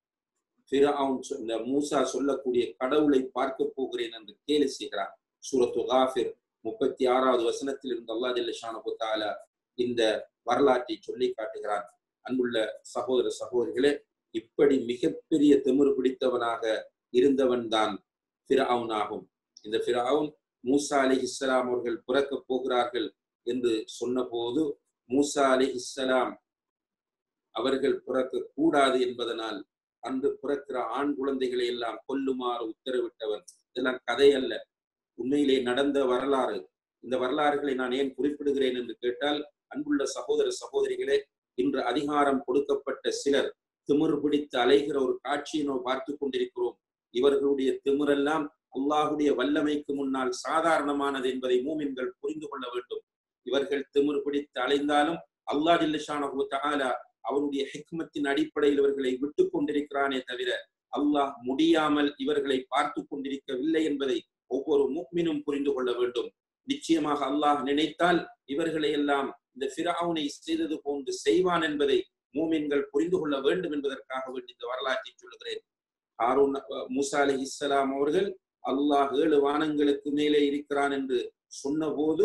இந்த மூசா சொல்லக்கூடிய கடவுளை பார்க்க போகிறேன் என்று கேலி செய்கிறான் சூரத்து காஃபிர் முப்பத்தி ஆறாவது வசனத்தில் இருந்து அல்லா ஜல்ல இந்த வரலாற்றை சொல்லி காட்டுகிறான் அன்புள்ள சகோதர சகோதரிகளே இப்படி மிகப்பெரிய திமிரு பிடித்தவனாக இருந்தவன் தான் ஃபிரவுன் ஆகும் இந்த ஃபிரவுன் மூசா அலி இஸ்லாம் அவர்கள் பிறக்க போகிறார்கள் என்று சொன்னபோது மூசா அலி இஸ்லாம் அவர்கள் பிறக்க கூடாது என்பதனால் அன்று பிறக்கிற ஆண் குழந்தைகளை எல்லாம் கொல்லுமாறு உத்தரவிட்டவன் இதெல்லாம் கதை அல்ல உண்மையிலே நடந்த வரலாறு இந்த வரலாறுகளை நான் ஏன் குறிப்பிடுகிறேன் என்று கேட்டால் அன்புள்ள சகோதர சகோதரிகளே இன்று அதிகாரம் கொடுக்கப்பட்ட சிலர் திமிர் பிடித்து அலைகிற ஒரு காட்சியை நாம் பார்த்து கொண்டிருக்கிறோம் இவர்களுடைய திமிரெல்லாம் அல்லாஹுடைய வல்லமைக்கு முன்னால் சாதாரணமானது என்பதை மூமின்கள் புரிந்து கொள்ள வேண்டும் இவர்கள் திமிர் பிடித்து அலைந்தாலும் அல்லாஹ் ஜில்லஷானஹு தஆலா அவனுடைய ஹிக்மத்தின் அடிப்படையில் இவர்களை விட்டு கொண்டிருக்கிறானே தவிர அல்லாஹ் முடியாமல் இவர்களை பார்த்து கொண்டிருக்கவில்லை என்பதை ஒவ்வொரு முக்மினும் புரிந்து கொள்ள வேண்டும் நிச்சயமாக அல்லாஹ் நினைத்தால் இவர்களை எல்லாம் இந்த ஃபிரவுனை செய்தது போன்று செய்வான் என்பதை மூமின்கள் புரிந்து கொள்ள வேண்டும் என்பதற்காக வேண்டி இந்த வரலாற்றை சொல்லுகிறேன் ஹாரூன் மூசா அலி இஸ்லாம் அவர்கள் அல்லாஹ் ஏழு வானங்களுக்கு மேலே இருக்கிறான் என்று சொன்னபோது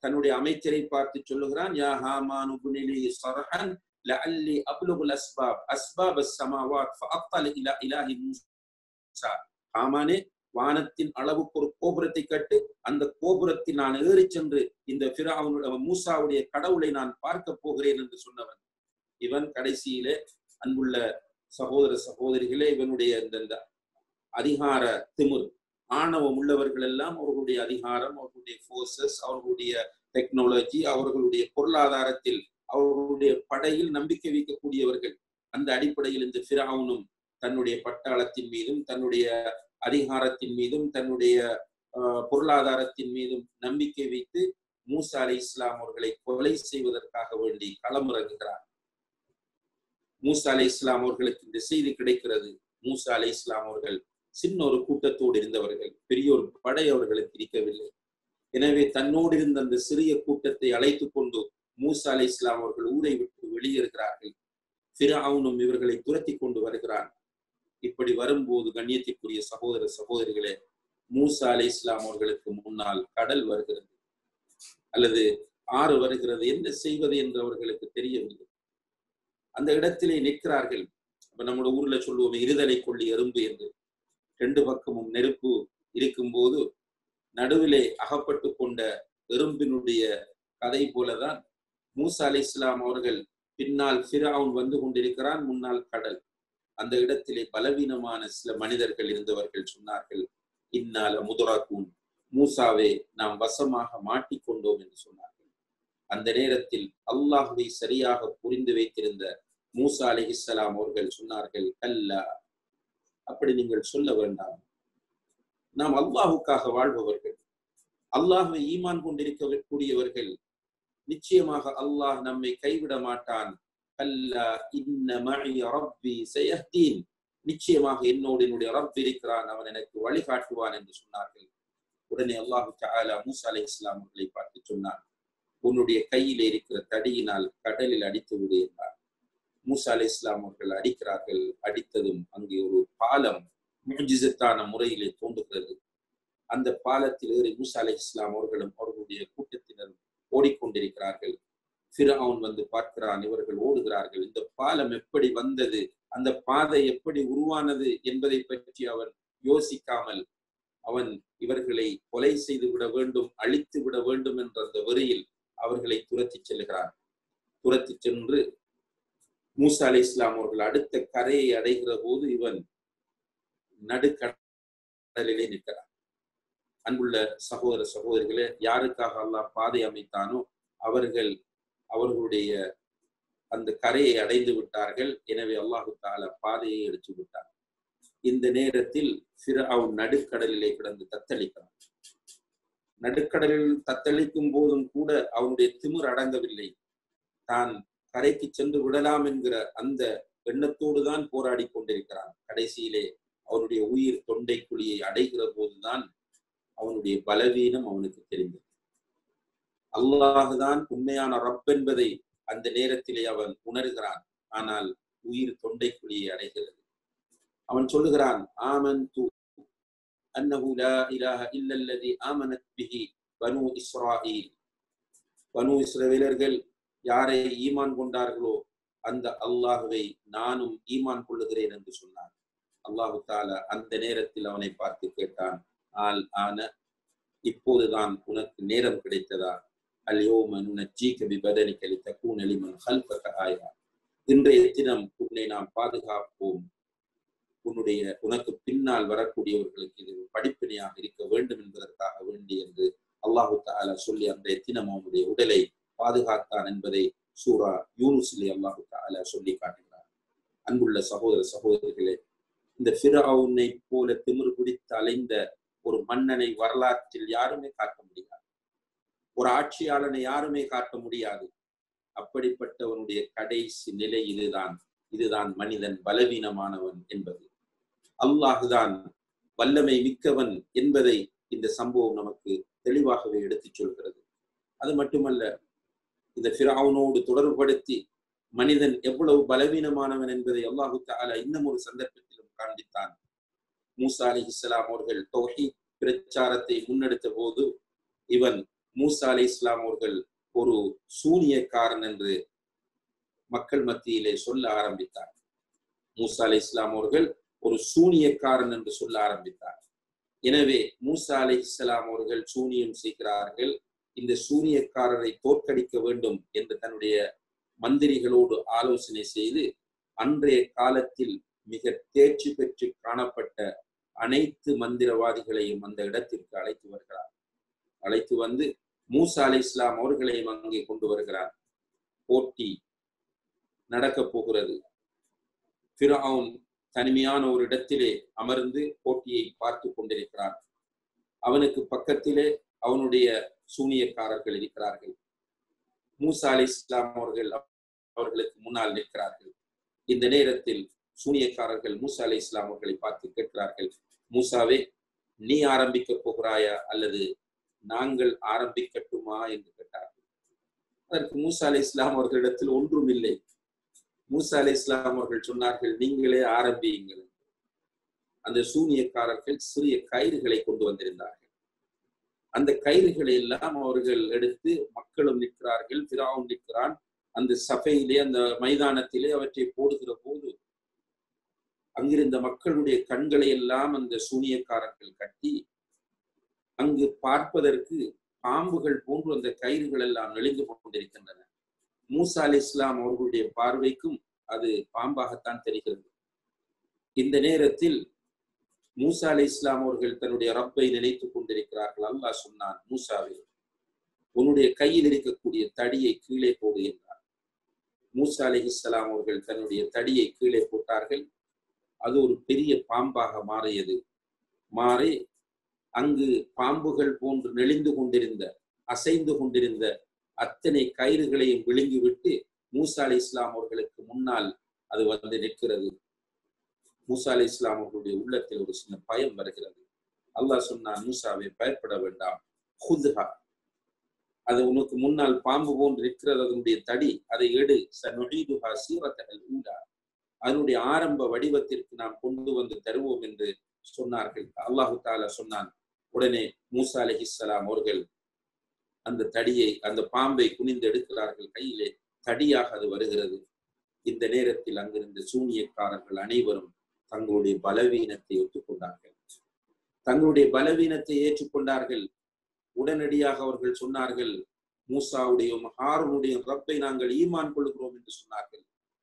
தன்னுடைய அமைச்சரை பார்த்து சொல்லுகிறான் யா ஹாமான் உபுனிலி சரஹன் லஅல்லி அப்லுகுல் அஸ்பாப் அஸ்பாப் அஸ்-சமாவாத் ஃபஅத்தல இலா இலாஹி மூசா ஹாமானே வானத்தின் அளவுக்கு ஒரு கோபுரத்தை கட்டு அந்த கோபுரத்தில் நான் ஏறி சென்று இந்த ஃபிரௌனுடைய மூசாவுடைய கடவுளை நான் பார்க்க போகிறேன் என்று சொன்னவன் இவன் கடைசியிலே அன்புள்ள சகோதர சகோதரிகளே இவனுடைய இந்த இந்த அதிகார திமிர் ஆணவம் உள்ளவர்கள் எல்லாம் அவர்களுடைய அதிகாரம் அவர்களுடைய போர்சஸ் அவர்களுடைய டெக்னாலஜி அவர்களுடைய பொருளாதாரத்தில் அவர்களுடைய படையில் நம்பிக்கை வைக்கக்கூடியவர்கள் அந்த அடிப்படையில் இந்த ஃபிரௌனும் தன்னுடைய பட்டாளத்தின் மீதும் தன்னுடைய அதிகாரத்தின் மீதும் தன்னுடைய ஆஹ், பொருளாதாரத்தின் மீதும் நம்பிக்கை வைத்து மூசா அலை இஸ்லாம் அவர்களை கொலை செய்வதற்காக வேண்டி களமிறங்குகிறார் மூசா அலை இஸ்லாம் அவர்களுக்கு இந்த செய்தி கிடைக்கிறது மூசா அலை இஸ்லாம் அவர்கள் சின்ன ஒரு கூட்டத்தோடு இருந்தவர்கள் பெரிய ஒரு படை அவர்களுக்கு இருக்கவில்லை எனவே தன்னோடு இருந்த அந்த சிறிய கூட்டத்தை அழைத்து கொண்டு மூசா அலை இஸ்லாம் அவர்கள் ஊரை விட்டு வெளியேறுகிறார்கள் ஃபிரௌனும் இவர்களை துரத்தி கொண்டு வருகிறான் இப்படி வரும்போது கண்ணியத்திற்குரிய சகோதர சகோதரிகளே மூசா அலை இஸ்லாம் அவர்களுக்கு முன்னால் கடல் வருகிறது அல்லது ஆறு வருகிறது என்ன செய்வது என்று அவர்களுக்கு தெரியவில்லை அந்த இடத்திலே நிற்கிறார்கள் அப்ப நம்மளோட ஊர்ல சொல்லுவோம் இருதலை கொள்ளி எறும்பு என்று ரெண்டு பக்கமும் நெருப்பு இருக்கும்போது நடுவிலே அகப்பட்டு கொண்ட எறும்பினுடைய கதை போலதான் மூசா அலை இஸ்லாம் அவர்கள் பின்னால் ஃபிரவுன் வந்து கொண்டிருக்கிறான் முன்னால் கடல் அந்த இடத்திலே பலவீனமான சில மனிதர்கள் இருந்தவர்கள் சொன்னார்கள் இன்னால முதராக்கூன் மூசாவே நாம் வசமாக மாட்டிக்கொண்டோம் என்று சொன்னார்கள் அந்த நேரத்தில் அல்லாஹுவை சரியாக புரிந்து வைத்திருந்த மூசா அலிஹிஸ்ஸலாம் அவர்கள் சொன்னார்கள் கல்லா அப்படி நீங்கள் சொல்ல வேண்டாம் நாம் அல்லாஹுக்காக வாழ்பவர்கள் அல்லாஹுவை ஈமான் கொண்டிருக்கக்கூடியவர்கள் நிச்சயமாக அல்லாஹ் நம்மை கைவிட மாட்டான் கல்லா இன்ன மஇய ரப்பி சயஹ்தீன் நிச்சயமாக என்னோடு என்னுடைய ரப் இருக்கிறான் அவன் எனக்கு வழிகாட்டுவான் என்று சொன்னார்கள் உடனே அல்லாஹு தஆலா மூசா அலை இஸ்லாம் அவர்களை பார்த்து சொன்னான் உன்னுடைய கையிலே இருக்கிற தடியினால் கடலில் அடித்து விடு என்றார் மூசா அலை இஸ்லாம் அவர்கள் அடிக்கிறார்கள் அடித்ததும் அங்கே ஒரு பாலம் முஜிசத்தான முறையிலே தோன்றுகிறது அந்த பாலத்தில் ஏறி மூசா அலை இஸ்லாம் அவர்களும் அவர்களுடைய கூட்டத்தினரும் ஓடிக்கொண்டிருக்கிறார்கள் ஃபிரௌன் வந்து பார்க்கிறான் இவர்கள் ஓடுகிறார்கள் இந்த பாலம் எப்படி வந்தது அந்த பாதை எப்படி உருவானது என்பதை பற்றி அவன் யோசிக்காமல் அவன் இவர்களை கொலை செய்து விட வேண்டும் அழித்து விட வேண்டும் என்ற அந்த வெறியில் அவர்களை துரத்தி செல்கிறான் துரத்தி சென்று மூசா அலை இஸ்லாம் அவர்கள் அடுத்த கரையை அடைகிற போது இவன் நடுக்கடலிலே நிற்கிறான் அன்புள்ள சகோதர சகோதரிகளே யாருக்காக அல்லாஹ் பாதை அமைத்தானோ அவர்கள் அவர்களுடைய அந்த கரையை அடைந்து விட்டார்கள் எனவே அல்லாஹு தாலா பாதையை எடுத்து விட்டார் இந்த நேரத்தில் ஃபிரவுன் நடுக்கடலிலே கிடந்து தத்தளிக்கிறான் நடுக்கடலில் தத்தளிக்கும் போதும் கூட அவனுடைய திமிர் அடங்கவில்லை தான் கரைக்கு சென்று விடலாம் என்கிற அந்த எண்ணத்தோடு தான் போராடி கொண்டிருக்கிறான் கடைசியிலே அவனுடைய உயிர் தொண்டை குழியை அடைகிற போதுதான் அவனுடைய பலவீனம் அவனுக்கு தெரிந்தது அல்லாஹுதான் உண்மையான ரப் என்பதை அந்த நேரத்திலே அவன் உணர்கிறான் ஆனால் உயிர் தொண்டை குழியை அடைகிறது அவன் சொல்லுகிறான் ஆமன் து அன்னஹு லா இலாஹ இல்லல்லதி ஆமனத் பிஹி பனு இஸ்ராயில் பனு இஸ்ரவேலர்கள் யாரை ஈமான் கொண்டார்களோ அந்த அல்லாஹுவை நானும் ஈமான் கொள்ளுகிறேன் என்று சொன்னான் அல்லாஹு தாலா அந்த நேரத்தில் அவனை பார்த்து கேட்டான் ஆல் ஆன இப்போதுதான் உனக்கு நேரம் கிடைத்ததா அல்யோம நுனஜீக பிபதனிக லிதகூன லிமன் ஹல்ஃபக ஆயா இன்றைய தினம் உன்னை நாம் பாதுகாப்போம் உன்னுடைய உனக்கு பின்னால் வரக்கூடியவர்களுக்கு இது ஒரு படிப்பினையாக இருக்க வேண்டும் என்பதற்காக வேண்டி என்று அல்லாஹு தாலா சொல்லி அன்றைய தினம் அவனுடைய உடலை பாதுகாத்தான் என்பதை சூரா யூனுசிலே அல்லாஹு தாலா சொல்லி காட்டுகிறார் அன்புள்ள சகோதர சகோதரிகளே இந்த ஃபிரௌனை போல திமிர் பிடித்து அலைந்த ஒரு மன்னனை வரலாற்றில் யாருமே காட்ட முடியாது ஒரு ஆட்சியாளனை யாருமே காட்ட முடியாது அப்படிப்பட்டவனுடைய கடைசி நிலை இதுதான் இதுதான் மனிதன் பலவீனமானவன் என்பது அல்லாஹுதான் வல்லமை மிக்கவன் என்பதை இந்த சம்பவம் நமக்கு தெளிவாகவே எடுத்துச் சொல்கிறது அது மட்டுமல்ல இந்த ஃபிரௌனோடு தொடர்புபடுத்தி மனிதன் எவ்வளவு பலவீனமானவன் என்பதை அல்லாஹு தாலா இன்னும் ஒரு சந்தர்ப்பத்திலும் காண்பித்தான் மூசா அலி இஸ்லாம் அவர்கள் தௌஹீத் பிரச்சாரத்தை முன்னெடுத்த போது இவன் மூசா அலை இஸ்லாம் அவர்கள் ஒரு சூனியக்காரன் என்று மக்கள் மத்தியிலே சொல்ல ஆரம்பித்தார் மூசா அலை இஸ்லாம் அவர்கள் ஒரு சூனியக்காரன் என்று சொல்ல ஆரம்பித்தார் எனவே மூசா அலை இஸ்லாம் அவர்கள் சூனியம் செய்கிறார்கள் இந்த சூனியக்காரரை தோற்கடிக்க வேண்டும் என்று தன்னுடைய மந்திரிகளோடு ஆலோசனை செய்து அன்றைய காலத்தில் மிக தேர்ச்சி பெற்று காணப்பட்ட அனைத்து மந்திரவாதிகளையும் அந்த இடத்திற்கு அழைத்து வருகிறார் அழைத்து வந்து மூசா அலை இஸ்லாம் அவர்களையும் அங்கே கொண்டு வருகிறார் போட்டி நடக்கப் போகிறது ஃபிரவுன் தனிமையான ஒரு இடத்திலே அமர்ந்து போட்டியை பார்த்து கொண்டிருக்கிறார் அவனுக்கு பக்கத்திலே அவனுடைய சூனியக்காரர்கள் இருக்கிறார்கள் மூசா அலி இஸ்லாம் அவர்கள் அவர்களுக்கு முன்னால் நிற்கிறார்கள் இந்த நேரத்தில் சூனியக்காரர்கள் மூசா அலி இஸ்லாம் அவர்களை பார்த்து கேட்கிறார்கள் மூசாவே நீ ஆரம்பிக்க போகிறாயா அல்லது நாங்கள் ஆரம்பிக்கட்டுமா என்று கேட்டார்கள் அதற்கு மூசா அலி இஸ்லாம் அவர்களிடத்தில் ஒன்றும் இல்லை மூசா அலி இஸ்லாம் அவர்கள் சொன்னார்கள் நீங்களே ஆரம்பியுங்கள் அந்த சூனியக்காரர்கள் சிறிய கயிறுகளை கொண்டு வந்திருந்தார்கள் அந்த கயிறுகளை எல்லாம் அவர்கள் எடுத்து மக்களும் நிற்கிறார்கள் பிராவும் நிற்கிறான் அந்த சபையிலே அந்த மைதானத்திலே அவற்றை போடுகிற போது அங்கிருந்த மக்களுடைய கண்களை எல்லாம் அந்த சூனியக்காரர்கள் கட்டி அங்கு பார்ப்பதற்கு பாம்புகள் போன்று அந்த கயிறுகள் எல்லாம் நெளிந்து கொண்டிருக்கின்றன மூசா அலி இஸ்லாம் அவர்களுடைய பார்வைக்கும் அது பாம்பாகத்தான் தெரிகிறது இந்த நேரத்தில் மூசா அலி இஸ்லாம் அவர்கள் தன்னுடைய ரப்பை நினைத்துக் கொண்டிருக்கிறார்கள் அல்லாஹ் சொன்னான் மூசாவே உன்னுடைய கையில் இருக்கக்கூடிய தடியை கீழே போடு என்றார் மூசா அலி இஸ்லாம் அவர்கள் தன்னுடைய தடியை கீழே போட்டார்கள் அது ஒரு பெரிய பாம்பாக மாறியது மாறி அங்கு பாம்புகள் போன்று நெளிந்து கொண்டிருந்த அசைந்து கொண்டிருந்த அத்தனை கயிறுகளையும் விழுங்கிவிட்டு மூசா அலி இஸ்லாம் அவர்களுக்கு முன்னால் அது வந்து நிற்கிறது மூசா அலி இஸ்லாம் அவர்களுடைய உள்ளத்தில் ஒரு சின்ன பயம் வருகிறது அல்லாஹ் சொன்னான் மூசாவை பயப்பட வேண்டாம் ஹுத்ஹா அது உனக்கு முன்னால் பாம்பு போன்று இருக்கிறது அதனுடைய தடி அதை எடு சனுஹீதுஹா சீரத்தகல் ஊடா அதனுடைய ஆரம்ப வடிவத்திற்கு நாம் கொண்டு வந்து தருவோம் என்று சொன்னார்கள் அல்லாஹு தாலா சொன்னான் உடனே மூசா அலிஹிஸ்லாம் அவர்கள் அந்த தடியை அந்த பாம்பை குனிந்து எடுக்கிறார்கள் கையிலே தடியாக அது வருகிறது இந்த நேரத்தில் அங்கிருந்த சூனியக்காரர்கள் அனைவரும் தங்களுடைய பலவீனத்தை ஒத்துக்கொண்டார்கள் தங்களுடைய பலவீனத்தை ஏற்றுக்கொண்டார்கள் உடனடியாக அவர்கள் சொன்னார்கள் மூசாவுடைய ஹாரனுடைய ரப்பை நாங்கள் ஈமான் கொள்கிறோம் என்று சொன்னார்கள்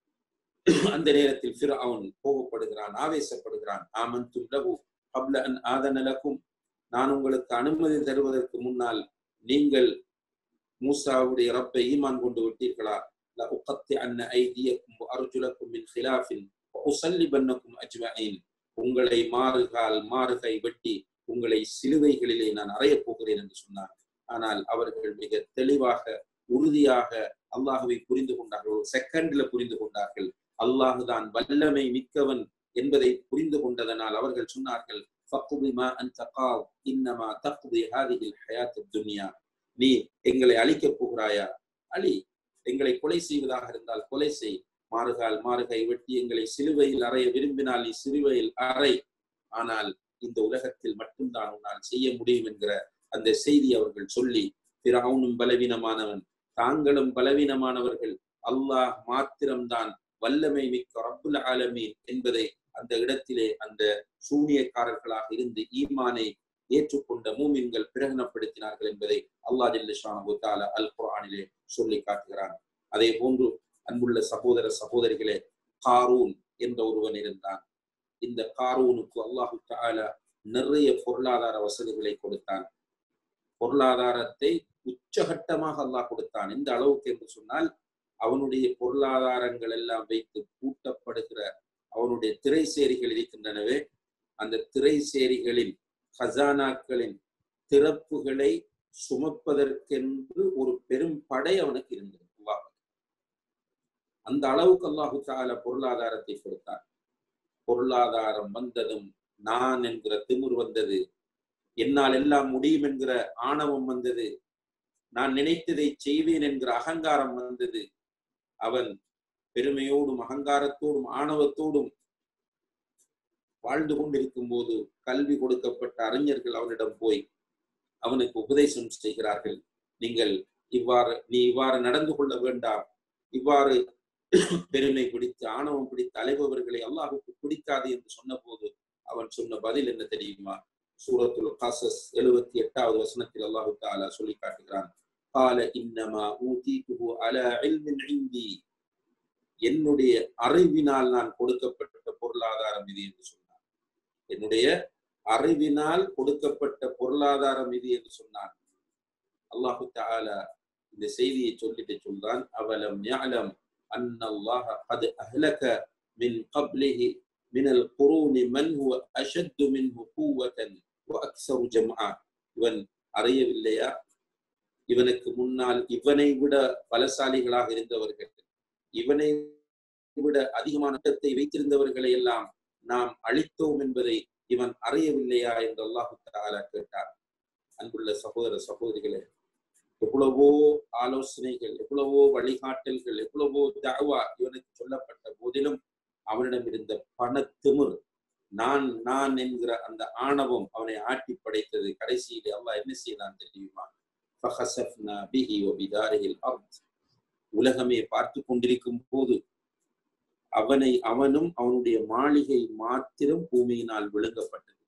அந்த நேரத்தில் பிற அவன் கோபப்படுகிறான் ஆவேசப்படுகிறான் ஆமன் துல்லகு அப்ல அன் ஆதனலக்கும் நான் உங்களுக்கு அனுமதி தருவதற்கு முன்னால் நீங்கள் மூசாவுடைய ரப்பை ஈமான் கொண்டு விட்டீர்களா لأقطعن أيديكم وأرجلكم من خلاف وأصلبنكم أجمعين உங்களை மாறுகால் மாறுகை வெட்டி உங்களை சிலுவைகளிலே நான் அறையப் போகிறேன் என்று சொன்னார் ஆனால் அவர்கள் மிக தெளிவாக உறுதியாக அல்லாஹுவை புரிந்து கொண்டார்கள் ஒரு செகண்ட்ல புரிந்து கொண்டார்கள் அல்லாஹுதான் வல்லமை மிக்கவன் என்பதை புரிந்து கொண்டதனால் அவர்கள் சொன்னார்கள் நீ எங்களை அழிக்கப் போகிறாயா அழி எங்களை கொலை செய்வதாக இருந்தால் கொலை செய் மாறுகால் மாறுகை வெட்டி எங்களை சிலுவையில் அறைய விரும்பினால் நீ சிலுவையில் அறை ஆனால் இந்த உலகத்தில் மட்டும்தான் உன்னால் செய்ய முடியும் என்கிற அந்த செய்தி அவர்கள் சொல்லி பிறவுனும் பலவீனமானவன் தாங்களும் பலவீனமானவர்கள் அல்லாஹ் மாத்திரம்தான் வல்லமை மிக்க ரப்புல் ஆலமீன் என்பதை அந்த இடத்திலே அந்த சூனியக்காரர்களாக இருந்து ஈமானை ஏற்றுக்கொண்ட மூமின்கள் பிரகடனப்படுத்தினார்கள் என்பதை அல்லா ஜில்லானு தால அல் குரானிலே சொல்லி காட்டுகிறான் அதே போன்று அன்புள்ள சகோதர சகோதரிகளே காரூன் என்ற ஒருவன் இருந்தான் இந்த காரூனுக்கு அல்லாஹு தால நிறைய பொருளாதார வசதிகளை கொடுத்தான் பொருளாதாரத்தை உச்சகட்டமாக அல்லாஹ் கொடுத்தான் இந்த அளவுக்கு என்று சொன்னால் அவனுடைய பொருளாதாரங்கள் எல்லாம் வைத்து கூட்டப்படுகிற அவனுடைய திரை சேரிகள் இருக்கின்றனவே அந்த திரை சேரிகளின் ஹசானாக்களின் திறப்புகளை சுமப்பதற்கென்று ஒரு பெரும் படை அவனுக்கு இருந்தது அல்லாஹ் அந்த அளவுக்கு அல்லாஹு தால பொருளாதாரத்தை கொடுத்தார் பொருளாதாரம் வந்ததும் நான் என்கிற திமிர் வந்தது என்னால் எல்லாம் முடியும் என்கிற ஆணவம் வந்தது நான் நினைத்ததை செய்வேன் என்கிற அகங்காரம் வந்தது அவன் பெருமையோடும் அகங்காரத்தோடும் ஆணவத்தோடும் வாழ்ந்து கொண்டிருக்கும் போது கல்வி கொடுக்கப்பட்ட அறிஞர்கள் அவனிடம் போய் அவனுக்கு உபதேசம் செய்கிறார்கள் நீங்கள் இவ்வாறு நீ இவ்வாறு நடந்து கொள்ள வேண்டாம் இவ்வாறு பெருமை பிடித்து ஆணவம் பிடித்து அலைபவர்களை அல்லாஹுக்கு பிடிக்காது என்று சொன்னபோது அவன் சொன்ன பதில் என்ன தெரியுமா சூரத்துல் காசஸ் எழுபத்தி எட்டாவது வசனத்தில் அல்லாஹு தாலா சொல்லி காட்டுகிறான் قال انما اوتيته على علم عندي என்னுடைய அறிவினால் நான் கொடுக்கப்பட்ட பொருளாதாரம் இது என்று சொன்னான் என்னுடைய அறிவினால் கொடுக்கப்பட்ட பொருளாதாரம் இது என்று சொன்னான் அல்லாஹு தாலா இந்த செய்தியை சொல்லிட்டு சொல்றான் அவலம் ஞாலம் أن الله قد أهلك من قبله من القرون من هو أشد منه قوة وأكثر جمعا இவன் அறியவில்லையா இவனுக்கு முன்னால் இவனை விட பலசாலிகளாக இருந்தவர்கள் இவனை விட அதிகமான இடத்தை வைத்திருந்தவர்களை எல்லாம் நாம் அழித்தோம் என்பதை இவன் அறியவில்லையா என்று அல்லாஹு தாலா கேட்டார் அன்புள்ள சகோதர சகோதரிகளே எவ்வளவோ ஆலோசனைகள் எவ்வளவோ வழிகாட்டல்கள் எவ்வளவோ தாவா இவனுக்கு சொல்லப்பட்ட போதிலும் அவனிடம் இருந்த பணத்திமிர் நான் நான் என்கிற அந்த ஆணவம் அவனை ஆட்டி படைத்தது கடைசியில் அல்லாஹ் என்ன செய்தான் தெரியுமா உலகமே பார்த்து கொண்டிருக்கும் போது அவனை அவனும் அவனுடைய மாளிகை மாத்திரம் பூமியினால் விழுங்கப்பட்டது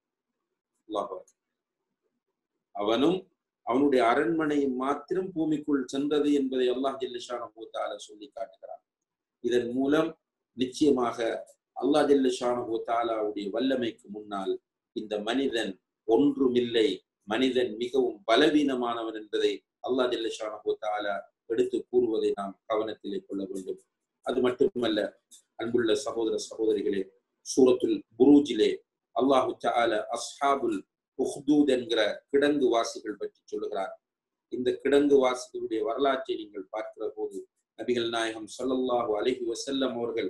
அவனும் அவனுடைய அரண்மனை மாத்திரம் பூமிக்குள் சென்றது என்பதை அல்லாஹ் ஜெல்லிஷான பூத்தால சொல்லி காட்டுகிறான் இதன் மூலம் நிச்சயமாக அல்லாஹ் ஜெல்லிஷான பூத்தாலாவுடைய வல்லமைக்கு முன்னால் இந்த மனிதன் ஒன்றுமில்லை மனிதன் மிகவும் பலவீனமானவன் என்பதை அல்லாஹ் ஜெல்லிஷான பூத்தாலா எடுத்து கூறுவதை நாம் கவனத்திலே கொள்ள வேண்டும் அது மட்டுமல்ல அன்புள்ள சகோதர சகோதரிகளே சூரத்துல் புரூஜிலே அல்லாஹு தால அஸ்ஹாபுல் உஹ்தூத் என்கிற கிடங்கு வாசிகள் பற்றி சொல்லுகிறார் இந்த கிடங்கு வாசிகளுடைய வரலாற்றை நீங்கள் பார்க்கிற போது நபிகள் நாயகம் சொல்லல்லாஹு அலஹி வசல்லம் அவர்கள்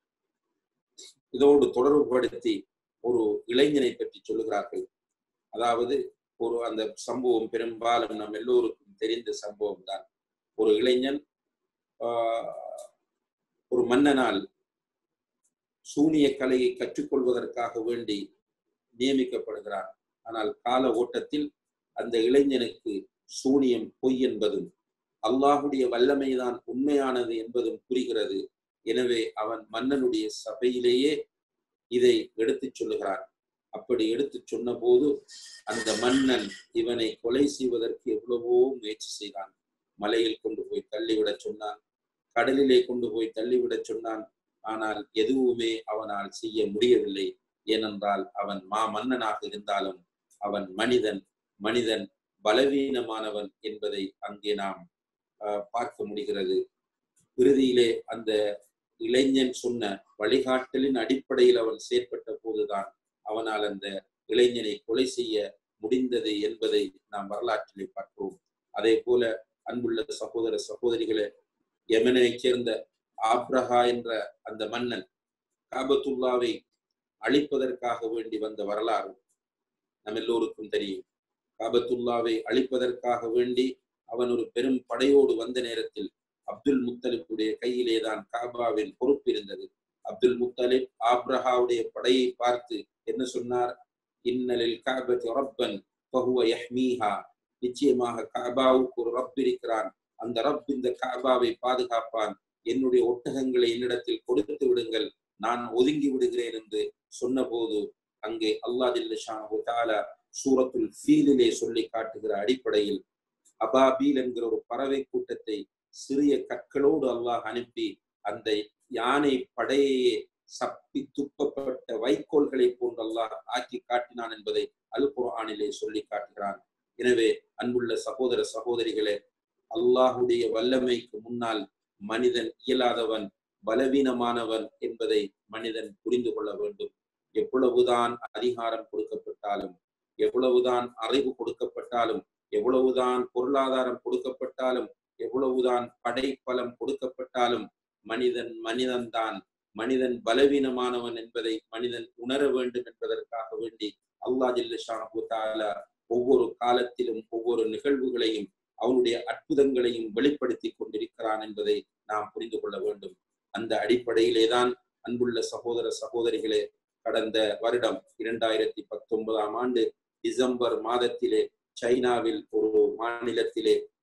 இதோடு தொடர்புபடுத்தி ஒரு இளைஞனை பற்றி சொல்லுகிறார்கள் அதாவது ஒரு அந்த சம்பவம் பெரும்பாலும் நம் எல்லோருக்கும் தெரிந்த சம்பவம் தான் ஒரு இளைஞன் ஒரு மன்னனால் சூனிய கலையை கற்றுக்கொள்வதற்காக வேண்டி நியமிக்கப்படுகிறான் ஆனால் கால ஓட்டத்தில் அந்த இளைஞனுக்கு சூனியம் பொய் என்பதும் அல்லாஹுடைய வல்லமைதான் உண்மையானது என்பதும் புரிகிறது எனவே அவன் மன்னனுடைய சபையிலேயே இதை எடுத்துச் சொல்லுகிறான் அப்படி எடுத்து சொன்ன போது அந்த மன்னன் இவனை கொலை செய்வதற்கு எவ்வளவோ முயற்சி செய்தான் மலையில் கொண்டு போய் தள்ளிவிடச் சொன்னான் கடலிலே கொண்டு போய் தள்ளிவிடச் சொன்னான் ஆனால் எதுவுமே அவனால் செய்ய முடியவில்லை ஏனென்றால் அவன் மா மன்னனாக இருந்தாலும் அவன் மனிதன் மனிதன் பலவீனமானவன் என்பதை அங்கே நாம் பார்க்க முடிகிறது இறுதியிலே அந்த இளைஞன் சொன்ன வழிகாட்டலின் அடிப்படையில் அவன் செயற்பட்ட போதுதான் அவனால் அந்த இளைஞனை கொலை செய்ய முடிந்தது என்பதை நாம் வரலாற்றிலே பார்க்கிறோம் அதே போல அன்புள்ள சகோதர சகோதரிகளே யமனை சேர்ந்த ஆப்ரஹா என்ற அந்த மன்னன் காபத்துல்லாவை அழிப்பதற்காக வேண்டி வந்த வரலாறு நம் எல்லோருக்கும் தெரியும் காபத்துல்லாவை அழிப்பதற்காக வேண்டி அவன் ஒரு பெரும் படையோடு வந்த நேரத்தில் அப்துல் முத்தலிப்புடைய கையிலே தான் காபாவின் பொறுப்பு இருந்தது அப்துல் முத்தலிப் ஆப்ரஹாவுடைய படையை பார்த்து என்ன சொன்னார் இன்னலில் காபத் ரப்பன் பஹுவ யஹ்மீஹா நிச்சயமாக காபாவுக்கு ஒரு ரப் இருக்கிறான் அந்த ரப் இந்த காபாவை பாதுகாப்பான் என்னுடைய ஒட்டகங்களை என்னிடத்தில் கொடுத்து விடுங்கள் நான் ஒதுங்கி விடுகிறேன் என்று சொன்னபோது அங்கே அல்லாஹ் சூரத்துல் ஃபீலிலே சொல்லி காட்டுகிற அடிப்படையில் அபாபீல் என்கிற ஒரு பறவை கூட்டத்தை சிறிய கற்களோடு அல்லாஹ் அனுப்பி அந்த யானை படையையே சப்பி துப்பப்பட்ட வைக்கோல்களை போன்று அல்லாஹ் ஆக்கி காட்டினான் என்பதை அல் குர்ஆனிலே சொல்லி காட்டுகிறான் எனவே அன்புள்ள சகோதர சகோதரிகளே அல்லாஹுடைய வல்லமைக்கு முன்னால் மனிதன் இயலாதவன் பலவீனமானவன் என்பதை மனிதன் புரிந்து கொள்ள வேண்டும் எவ்வளவுதான் அதிகாரம் கொடுக்கப்பட்டாலும் எவ்வளவுதான் அறிவு கொடுக்கப்பட்டாலும் எவ்வளவுதான் பொருளாதாரம் கொடுக்கப்பட்டாலும் எவ்வளவுதான் படைப்பலம் கொடுக்கப்பட்டாலும் மனிதன் மனிதன்தான் மனிதன் பலவீனமானவன் என்பதை மனிதன் உணர வேண்டும் என்பதற்காக வேண்டி அல்லா ஜில்லா ஒவ்வொரு காலத்திலும் ஒவ்வொரு நிகழ்வுகளையும் அவனுடைய அற்புதங்களையும் வெளிப்படுத்தி கொண்டிருக்கிறான் என்பதை நாம் புரிந்து கொள்ள வேண்டும் அந்த அடிப்படையிலே தான் அன்புள்ள சகோதர சகோதரிகளே கடந்த வருடம் இரண்டாயிரத்தி பத்தொன்பதாம் ஆண்டு டிசம்பர் மாதத்திலே சைனாவில் ஒரு மாநிலத்திலே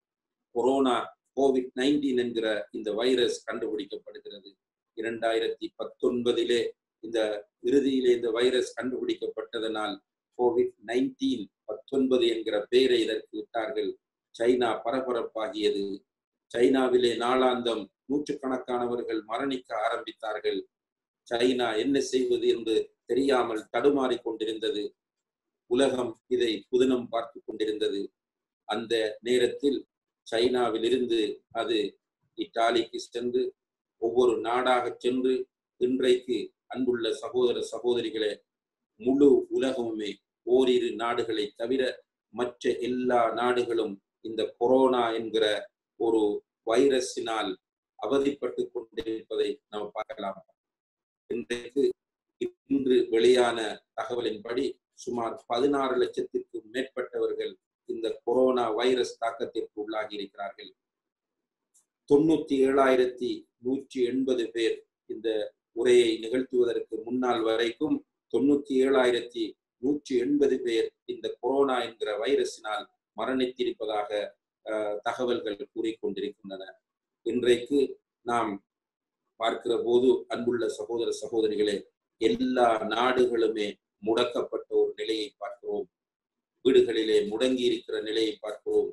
கொரோனா கோவிட் நைன்டீன் என்கிற இந்த வைரஸ் கண்டுபிடிக்கப்படுகிறது இரண்டாயிரத்தி பத்தொன்பதிலே இந்த இறுதியிலே இந்த வைரஸ் கண்டுபிடிக்கப்பட்டதனால் கோவிட் நைன்டீன் பத்தொன்பது என்கிற பெயரை இதற்கு விட்டார்கள் சைனா பரபரப்பாகியது சைனாவிலே நாளாந்தம் நூற்றுக்கணக்கானவர்கள் மரணிக்க ஆரம்பித்தார்கள் சைனா என்ன செய்வது என்று தெரியாமல் தடுமாறிக் கொண்டிருந்தது உலகம் இதை புதினம் பார்த்து கொண்டிருந்தது அந்த நேரத்தில் சைனாவிலிருந்து அது இத்தாலிக்கு சென்று ஒவ்வொரு நாடாக சென்று இன்றைக்கு அன்புள்ள சகோதர சகோதரிகளே முழு உலகமுமே ஓரிரு நாடுகளை தவிர மற்ற எல்லா நாடுகளும் இந்த கொரோனா என்கிற ஒரு வைரஸினால் அவதிப்பட்டு கொண்டிருப்பதை நாம் பார்க்கலாம் இன்றைக்கு இன்று வெளியான தகவலின்படி சுமார் பதினாறு லட்சத்திற்கும் மேற்பட்டவர்கள் இந்த கொரோனா வைரஸ் தாக்கத்திற்கு உள்ளாகி இருக்கிறார்கள் தொண்ணூத்தி ஏழாயிரத்தி நூற்றி எண்பது பேர் இந்த உரையை நிகழ்த்துவதற்கு முன்னால் வரைக்கும் தொண்ணூத்தி ஏழாயிரத்தி நூற்றி எண்பது பேர் இந்த கொரோனா என்கிற வைரஸினால் மரணித்திருப்பதாக தகவல்கள் கூறிக்கொண்டிருக்கின்றன இன்றைக்கு நாம் பார்க்கிற போது அன்புள்ள சகோதர சகோதரிகளே எல்லா நாடுகளுமே முடக்கப்பட்ட ஒரு நிலையை பார்க்கிறோம் வீடுகளிலே முடங்கி இருக்கிற நிலையை பார்க்கிறோம்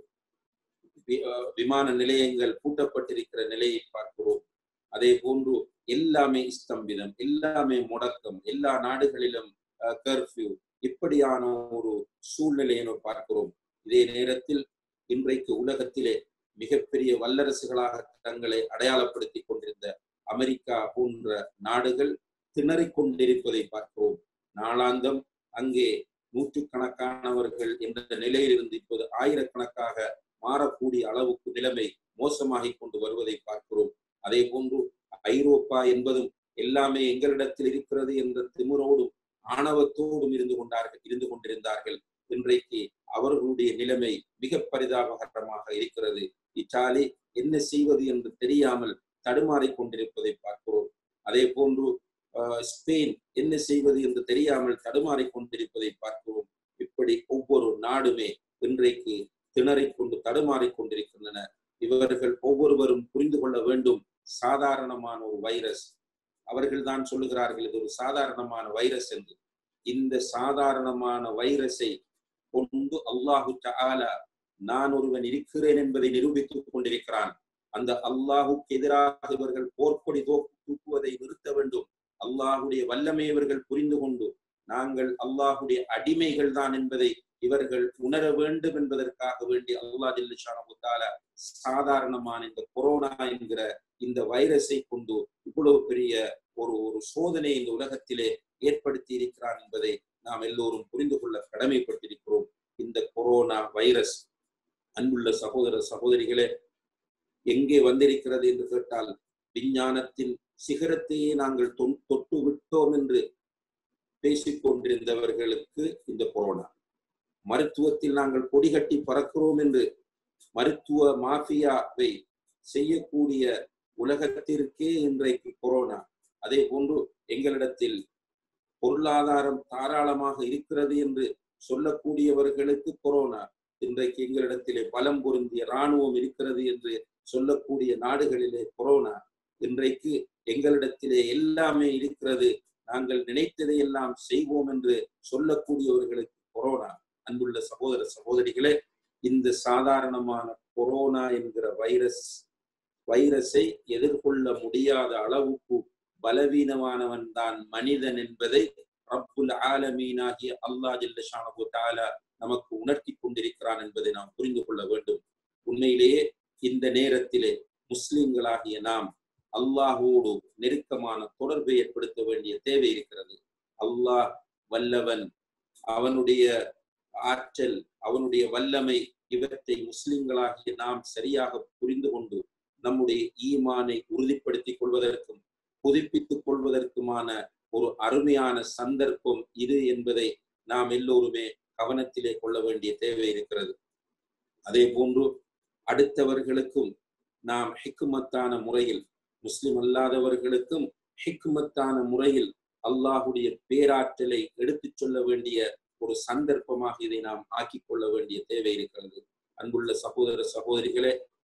விமான நிலையங்கள் பூட்டப்பட்டிருக்கிற நிலையை பார்க்கிறோம் அதே போன்று எல்லாமே ஸ்தம்பிதம் எல்லாமே முடக்கம் எல்லா நாடுகளிலும் கர்ஃபியூ இப்படியான ஒரு சூழ்நிலையை நாம் பார்க்கிறோம் இதே நேரத்தில் இன்றைக்கு உலகத்திலே மிகப்பெரிய வல்லரசுகளாக தங்களை அடையாளப்படுத்தி கொண்டிருந்த அமெரிக்கா போன்ற நாடுகள் திணறிக் கொண்டிருப்பதை பார்க்கிறோம் நாளாந்தம் அங்கே நூற்றுக்கணக்கானவர்கள் என்ற நிலையிலிருந்து இப்போது ஆயிரக்கணக்காக மாறக்கூடிய அளவுக்கு நிலைமை மோசமாகி கொண்டு வருவதை பார்க்கிறோம் அதே போன்று ஐரோப்பா என்பதும் எல்லாமே எங்களிடத்தில் இருக்கிறது என்ற திமுறோடும் ஆணவத்தோடும் இருந்து கொண்டார்கள் இருந்து கொண்டிருந்தார்கள் இன்றைக்கு அவர்களுடைய நிலைமை மிக பரிதாபகரமாக இருக்கிறது இத்தாலி என்ன செய்வது என்று தெரியாமல் தடுமாறிக் கொண்டிருப்பதை பார்க்கிறோம் அதே போன்று ஸ்பெயின் என்ன செய்வது என்று தெரியாமல் தடுமாறிக் கொண்டிருப்பதை பார்க்கிறோம் இப்படி ஒவ்வொரு நாடுமே இன்றைக்கு திணறிக் கொண்டு தடுமாறிக் கொண்டிருக்கின்றன இவர்கள் ஒவ்வொருவரும் புரிந்து கொள்ள வேண்டும் சாதாரணமான ஒரு வைரஸ் அவர்கள் தான் சொல்லுகிறார்கள் இது ஒரு சாதாரணமான வைரஸ் என்று இந்த சாதாரணமான வைரஸை கொண்டு அல்லாஹு தாலா நான் ஒருவன் இருக்கிறேன் என்பதை நிரூபித்துக் கொண்டிருக்கிறான் அந்த அல்லாஹுக்கு எதிராக இவர்கள் போர்க்கொடி தூக்குவதை நிறுத்த வேண்டும் அல்லாஹுடைய வல்லமை இவர்கள் புரிந்து கொண்டு நாங்கள் அல்லாஹுடைய அடிமைகள் தான் என்பதை இவர்கள் உணர வேண்டும் என்பதற்காக வேண்டி அல்லா ஜில்லுஷான சாதாரணமான இந்த கொரோனா என்கிற இந்த வைரஸை கொண்டு இவ்வளவு பெரிய ஒரு ஒரு சோதனை இந்த உலகத்திலே ஏற்படுத்தி இருக்கிறான் என்பதை நாம் எல்லோரும் புரிந்து கொள்ள கடமைப்பட்டிருக்கிறோம் இந்த கொரோனா வைரஸ் அன்புள்ள சகோதர சகோதரிகளே எங்கே வந்திருக்கிறது என்று கேட்டால் விஞ்ஞானத்தின் சிகரத்தையே நாங்கள் தொட்டு விட்டோம் என்று பேசிக் கொண்டிருந்தவர்களுக்கு இந்த கொரோனா மருத்துவத்தில் நாங்கள் கொடிகட்டி பறக்கிறோம் என்று மருத்துவ மாஃபியாவை செய்யக்கூடிய உலகத்திற்கே இன்றைக்கு கொரோனா அதே போன்று எங்களிடத்தில் பொருளாதாரம் தாராளமாக இருக்கிறது என்று சொல்லக்கூடியவர்களுக்கு கொரோனா இன்றைக்கு எங்களிடத்திலே பலம் பொருந்திய இராணுவம் இருக்கிறது என்று சொல்லக்கூடிய நாடுகளிலே கொரோனா இன்றைக்கு எங்களிடத்திலே எல்லாமே இருக்கிறது நாங்கள் நினைத்ததை எல்லாம் செய்வோம் என்று சொல்லக்கூடியவர்களுக்கு கொரோனா அன்புள்ள சகோதர சகோதரிகளே இந்த சாதாரணமான கொரோனா என்கிற வைரஸ் வைரஸை எதிர்கொள்ள முடியாத அளவுக்கு பலவீனமானவன் தான் மனிதன் என்பதை ரப்புல் ஆலமீனாகிய அல்லா ஜில்லஷானு தாலா நமக்கு உணர்த்தி கொண்டிருக்கிறான் என்பதை நாம் புரிந்து கொள்ள வேண்டும் உண்மையிலேயே இந்த நேரத்திலே முஸ்லிம்களாகிய நாம் அல்லாஹோடு நெருக்கமான தொடர்பை ஏற்படுத்த வேண்டிய தேவை இருக்கிறது அல்லாஹ் வல்லவன் அவனுடைய ஆற்றல் அவனுடைய வல்லமை இவற்றை முஸ்லிம்களாகிய நாம் சரியாக புரிந்து கொண்டு நம்முடைய ஈமானை உறுதிப்படுத்திக் கொள்வதற்கும் புதுப்பித்துக் கொள்வதற்குமான ஒரு அருமையான சந்தர்ப்பம் இது என்பதை நாம் எல்லோருமே கவனத்திலே கொள்ள வேண்டிய தேவை இருக்கிறது அதே போன்று அடுத்தவர்களுக்கும் நாம் ஹிக்குமத்தான முறையில் முஸ்லிம் அல்லாதவர்களுக்கும் ஹிக்குமத்தான முறையில் அல்லாஹுடைய பேராற்றலை எடுத்துச் சொல்ல வேண்டிய ஒரு சந்தர்ப்பமாக இதை நாம் ஆக்கிக் கொள்ள வேண்டிய தேவை இருக்கிறது அன்புள்ள சகோதர சகோதரிகளே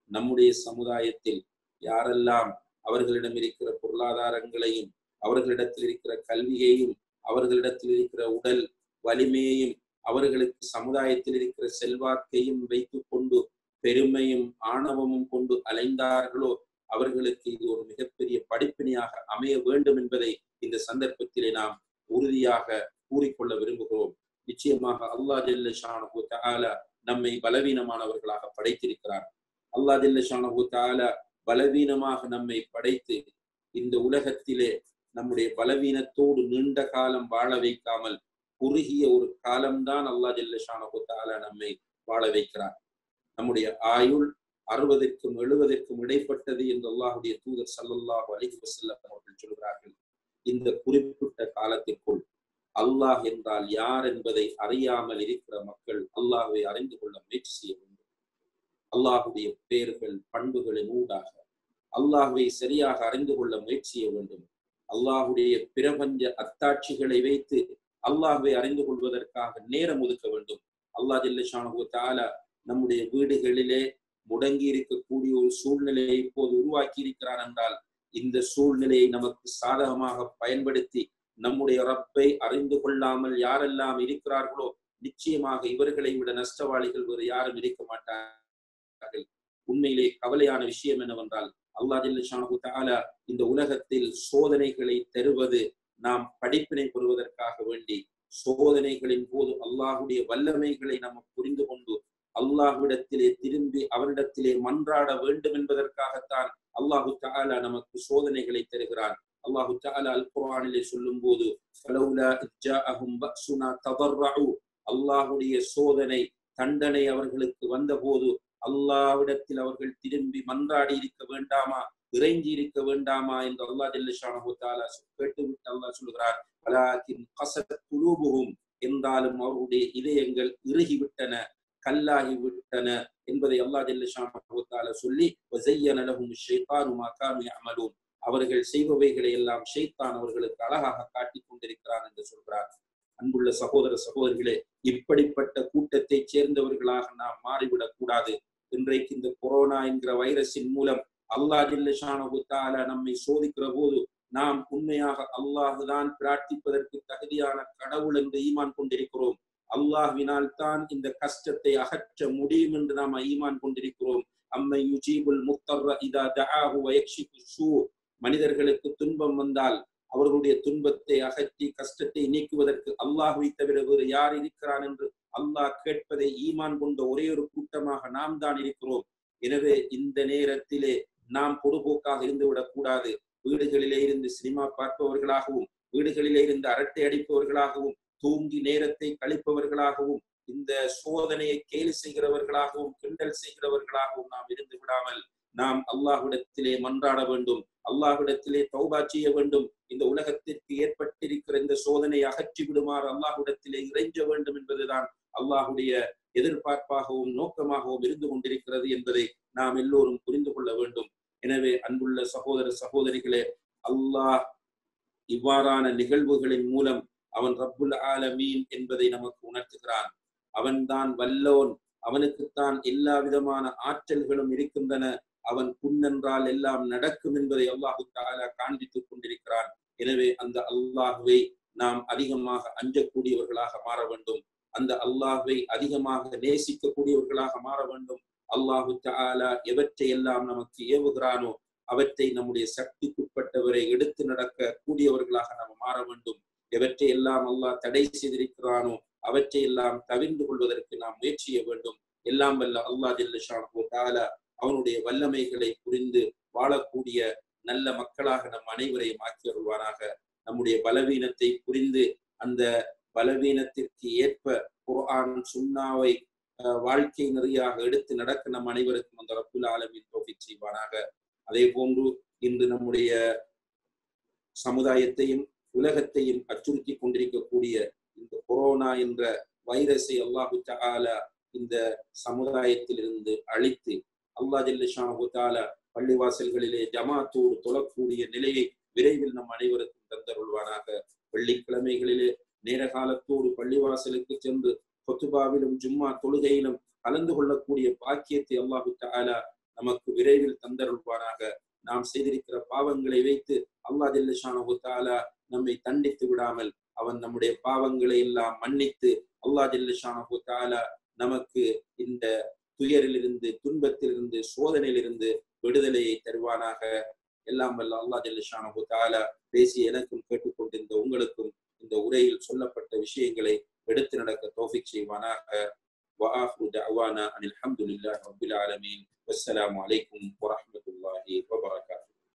நம்முடைய சமுதாயத்தில் யாரெல்லாம் அவர்களிடம் இருக்கிற பொருளாதாரங்களையும் அவர்களிடத்தில் இருக்கிற கல்வியையும் அவர்களிடத்தில் இருக்கிற உடல் வலிமையையும் அவர்களுக்கு சமுதாயத்தில் இருக்கிற செல்வாக்கையும் வைத்துக் கொண்டு பெருமையும் ஆணவமும் கொண்டு அலைந்தார்களோ அவர்களுக்கு இது ஒரு மிகப்பெரிய படிப்பினையாக அமைய வேண்டும் என்பதை இந்த சந்தர்ப்பத்திலே நாம் உறுதியாக கூறிக்கொள்ள விரும்புகிறோம் நிச்சயமாக அல்லா ஜெல்ல ஷானு தாலா நம்மை பலவீனமானவர்களாக படைத்திருக்கிறார் அல்லா ஜெல்ல ஷானு தாலா பலவீனமாக நம்மை படைத்து இந்த உலகத்திலே நம்முடைய பலவீனத்தோடு நீண்ட காலம் வாழ வைக்காமல் குறுகிய ஒரு காலம்தான் அல்லா ஜெல்ல ஷானு தாலா நம்மை வாழ வைக்கிறார் நம்முடைய ஆயுள் அறுபதற்கும் எழுபதற்கும் இடைப்பட்டது என்று அல்லாஹுடைய தூதர் சல்லல்லாஹு அலிஹி வசல்லம் அவர்கள் சொல்கிறார்கள் இந்த குறிப்பிட்ட காலத்திற்குள் அல்லாஹ் என்றால் யார் என்பதை அறியாமல் இருக்கிற மக்கள் அல்லாஹுவை அறிந்து கொள்ள முயற்சி செய்ய வேண்டும் அல்லாஹுடைய பெயர்கள் பண்புகளின் ஊடாக அல்லாஹுவை சரியாக அறிந்து கொள்ள முயற்சி செய்ய வேண்டும் அல்லாஹுடைய பிரபஞ்ச அத்தாட்சிகளை வைத்து அல்லாஹுவை அறிந்து கொள்வதற்காக நேரம் ஒதுக்க வேண்டும் அல்லாஹ் ஜில்லஷானு தாலா நம்முடைய வீடுகளிலே முடங்கி இருக்கக்கூடிய ஒரு சூழ்நிலையை இப்போது உருவாக்கி இருக்கிறார் என்றால் இந்த சூழ்நிலையை நமக்கு சாதகமாக பயன்படுத்தி நம்முடைய ரப்பை அறிந்து கொள்ளாமல் யாரெல்லாம் இருக்கிறார்களோ நிச்சயமாக இவர்களை விட நஷ்டவாளிகள் வேறு யாரும் இருக்க மாட்டார்கள் உண்மையிலே கவலையான விஷயம் என்னவென்றால் அல்லா ஜில்லு தாலா இந்த உலகத்தில் சோதனைகளை தருவது நாம் படிப்பினை பெறுவதற்காக வேண்டி சோதனைகளின் போது அல்லாஹுடைய வல்லமைகளை நாம் புரிந்து கொண்டு அல்லாஹ்விடத்திலே திரும்பி அவரிடத்திலே மன்றாட வேண்டும் என்பதற்காகத்தான் அல்லாஹு தாலா நமக்கு சோதனைகளை தருகிறான் அல்லாஹு தாலா அல் குரானிலே சொல்லும் போது அல்லாஹுடைய சோதனை தண்டனை அவர்களுக்கு வந்தபோது அல்லாவிடத்தில் அவர்கள் திரும்பி மன்றாடி இருக்க வேண்டாமா இறைஞ்சி இருக்க வேண்டாமா என்று அல்லா ஜெல்லஷானு தாலா கேட்டுவிட்டு அல்லாஹ் சொல்கிறார் அலாக்கின் கசத் குலூபுகும் என்றாலும் அவருடைய இதயங்கள் இறுகிவிட்டன கல்லாகி விட்டன என்பதை அல்லா ஜெல்லஷான சொல்லி அமலூன் அவர்கள் செய்பவைகளை எல்லாம் ஷைத்தான் அவர்களுக்கு அழகாக காட்டிக் கொண்டிருக்கிறான் என்று சொல்கிறார் அன்புள்ள சகோதர சகோதரிகளே இப்படிப்பட்ட கூட்டத்தை சேர்ந்தவர்களாக நாம் மாறிவிடக் கூடாது இன்றைக்கு இந்த கொரோனா என்கிற வைரஸின் மூலம் அல்லா ஜில்லஷான நம்மை சோதிக்கிற போது நாம் உண்மையாக அல்லாஹுதான் பிரார்த்திப்பதற்கு தகுதியான கடவுள் என்று ஈமான் கொண்டிருக்கிறோம் அல்லாஹ்வினால் தான் இந்த கஷ்டத்தை அகற்ற முடியும் என்று நாம் ஈமான் கொண்டிருக்கிறோம் அம்மை யுஜீபுல் முத்தர்ர இதா தஆஹு வயக்ஷிபு ஷூ மனிதர்களுக்கு துன்பம் வந்தால் அவர்களுடைய துன்பத்தை அகற்றி கஷ்டத்தை நீக்குவதற்கு அல்லாஹுவை தவிர வேறு யார் இருக்கிறான் என்று அல்லாஹ் கேட்பதை ஈமான் கொண்ட ஒரே ஒரு கூட்டமாக நாம் தான் இருக்கிறோம் எனவே இந்த நேரத்திலே நாம் பொதுபோக்காக இருந்து விடக்கூடாது வீடுகளிலே இருந்து சினிமா பார்ப்பவர்களாகவும் வீடுகளிலே இருந்து அரட்டை அடிப்பவர்களாகவும் தூங்கி நேரத்தை கழிப்பவர்களாகவும் இந்த சோதனையை கேலி செய்கிறவர்களாகவும் கிண்டல் செய்கிறவர்களாகவும் நாம் இருந்து விடாமல் நாம் அல்லாஹ்விடத்திலே மன்றாட வேண்டும் அல்லாஹ்விடத்திலே தௌபா செய்ய வேண்டும் இந்த உலகத்திற்கு ஏற்பட்டிருக்கிற இந்த சோதனை அகற்றி விடுமாறு அல்லாஹ்விடத்திலே இறைஞ்ச வேண்டும் என்பதுதான் அல்லாஹுடைய எதிர்பார்ப்பாகவும் நோக்கமாகவும் இருந்து கொண்டிருக்கிறது என்பதை நாம் எல்லோரும் புரிந்து கொள்ள வேண்டும் எனவே அன்புள்ள சகோதர சகோதரிகளே அல்லாஹ் இவ்வாறான நிகழ்வுகளின் மூலம் அவன் ரப்புல் ஆலமீன் என்பதை நமக்கு உணர்த்துகிறான் அவன்தான் வல்லோன் அவனுக்குத்தான் எல்லா விதமான ஆற்றல்களும் இருக்கின்றன அவன் புண்ணென்றால் எல்லாம் நடக்கும் என்பதை அல்லாஹு தாலா காண்பித்துக் கொண்டிருக்கிறான் எனவே அந்த அல்லாஹுவை நாம் அதிகமாக அஞ்சக்கூடியவர்களாக மாற வேண்டும் அந்த அல்லாஹுவை அதிகமாக நேசிக்கக்கூடியவர்களாக மாற வேண்டும் அல்லாஹு தாலா எவற்றை எல்லாம் நமக்கு ஏவுகிறானோ அவற்றை நம்முடைய சக்திக்குட்பட்டவரை எடுத்து நடக்க கூடியவர்களாக நாம் மாற வேண்டும் எவற்றை எல்லாம் அல்லாஹ் தடை செய்திருக்கிறானோ அவற்றை எல்லாம் தவிர்ந்து கொள்வதற்கு நாம் முயற்சிய வேண்டும் எல்லாம் வல்ல அல்லாஹ் ஜில்லஷானு தாலா அவனுடைய வல்லமைகளை புரிந்து வாழக்கூடிய நல்ல மக்களாக நம் அனைவரையும் ஆக்கி வருவாராக நம்முடைய பலவீனத்தை புரிந்து அந்த பலவீனத்திற்கு ஏற்ப குர்ஆன் சுன்னாவை வாழ்க்கை நெறியாக எடுத்து நடக்க நம் அனைவருக்கும் அந்த ரப்புல் ஆலமின் தோஃபிக் செய்வானாக அதே போன்று இன்று நம்முடைய சமுதாயத்தையும் உலகத்தையும் அச்சுறுத்தி கொண்டிருக்கக்கூடிய இந்த கொரோனா என்ற வைரஸை அல்லாஹு தாலா இந்த சமுதாயத்தில் இருந்து அழித்து அல்லா ஜில்லஷாஹு தாலா பள்ளிவாசல்களிலே ஜமாத்தோடு தொழக்கூடிய நிலையை விரைவில் நம் அனைவருக்கும் தந்தருள்வானாக வெள்ளிக்கிழமைகளிலே நேர காலத்தோடு பள்ளிவாசலுக்கு சென்று கொத்துபாவிலும் ஜும்மா தொழுகையிலும் கலந்து கொள்ளக்கூடிய பாக்கியத்தை அல்லாஹு தாலா நமக்கு விரைவில் தந்தருள்வானாக நாம் செய்திருக்கிற பாவங்களை வைத்து அல்லாஹ் ஜல்லஷானு தாலா நம்மை தண்டித்து விடாமல் அவன் நம்முடைய பாவங்களை எல்லாம் மன்னித்து அல்லாஹ் ஜல்லஷானு தாலா நமக்கு இந்த துயரிலிருந்து துன்பத்திலிருந்து சோதனையிலிருந்து விடுதலையை தருவானாக எல்லாம் வல்ல அல்லாஹ் ஜல்லஷானு தாலா பேசி எனக்கும் கேட்டுக்கொண்டிருந்த உங்களுக்கும் இந்த உரையில் சொல்லப்பட்ட விஷயங்களை எடுத்து நடக்க தோஃபிக் செய்வானாக وآخر دعوانا أن الحمد لله رب العالمين والسلام عليكم ورحمة الله وبركاته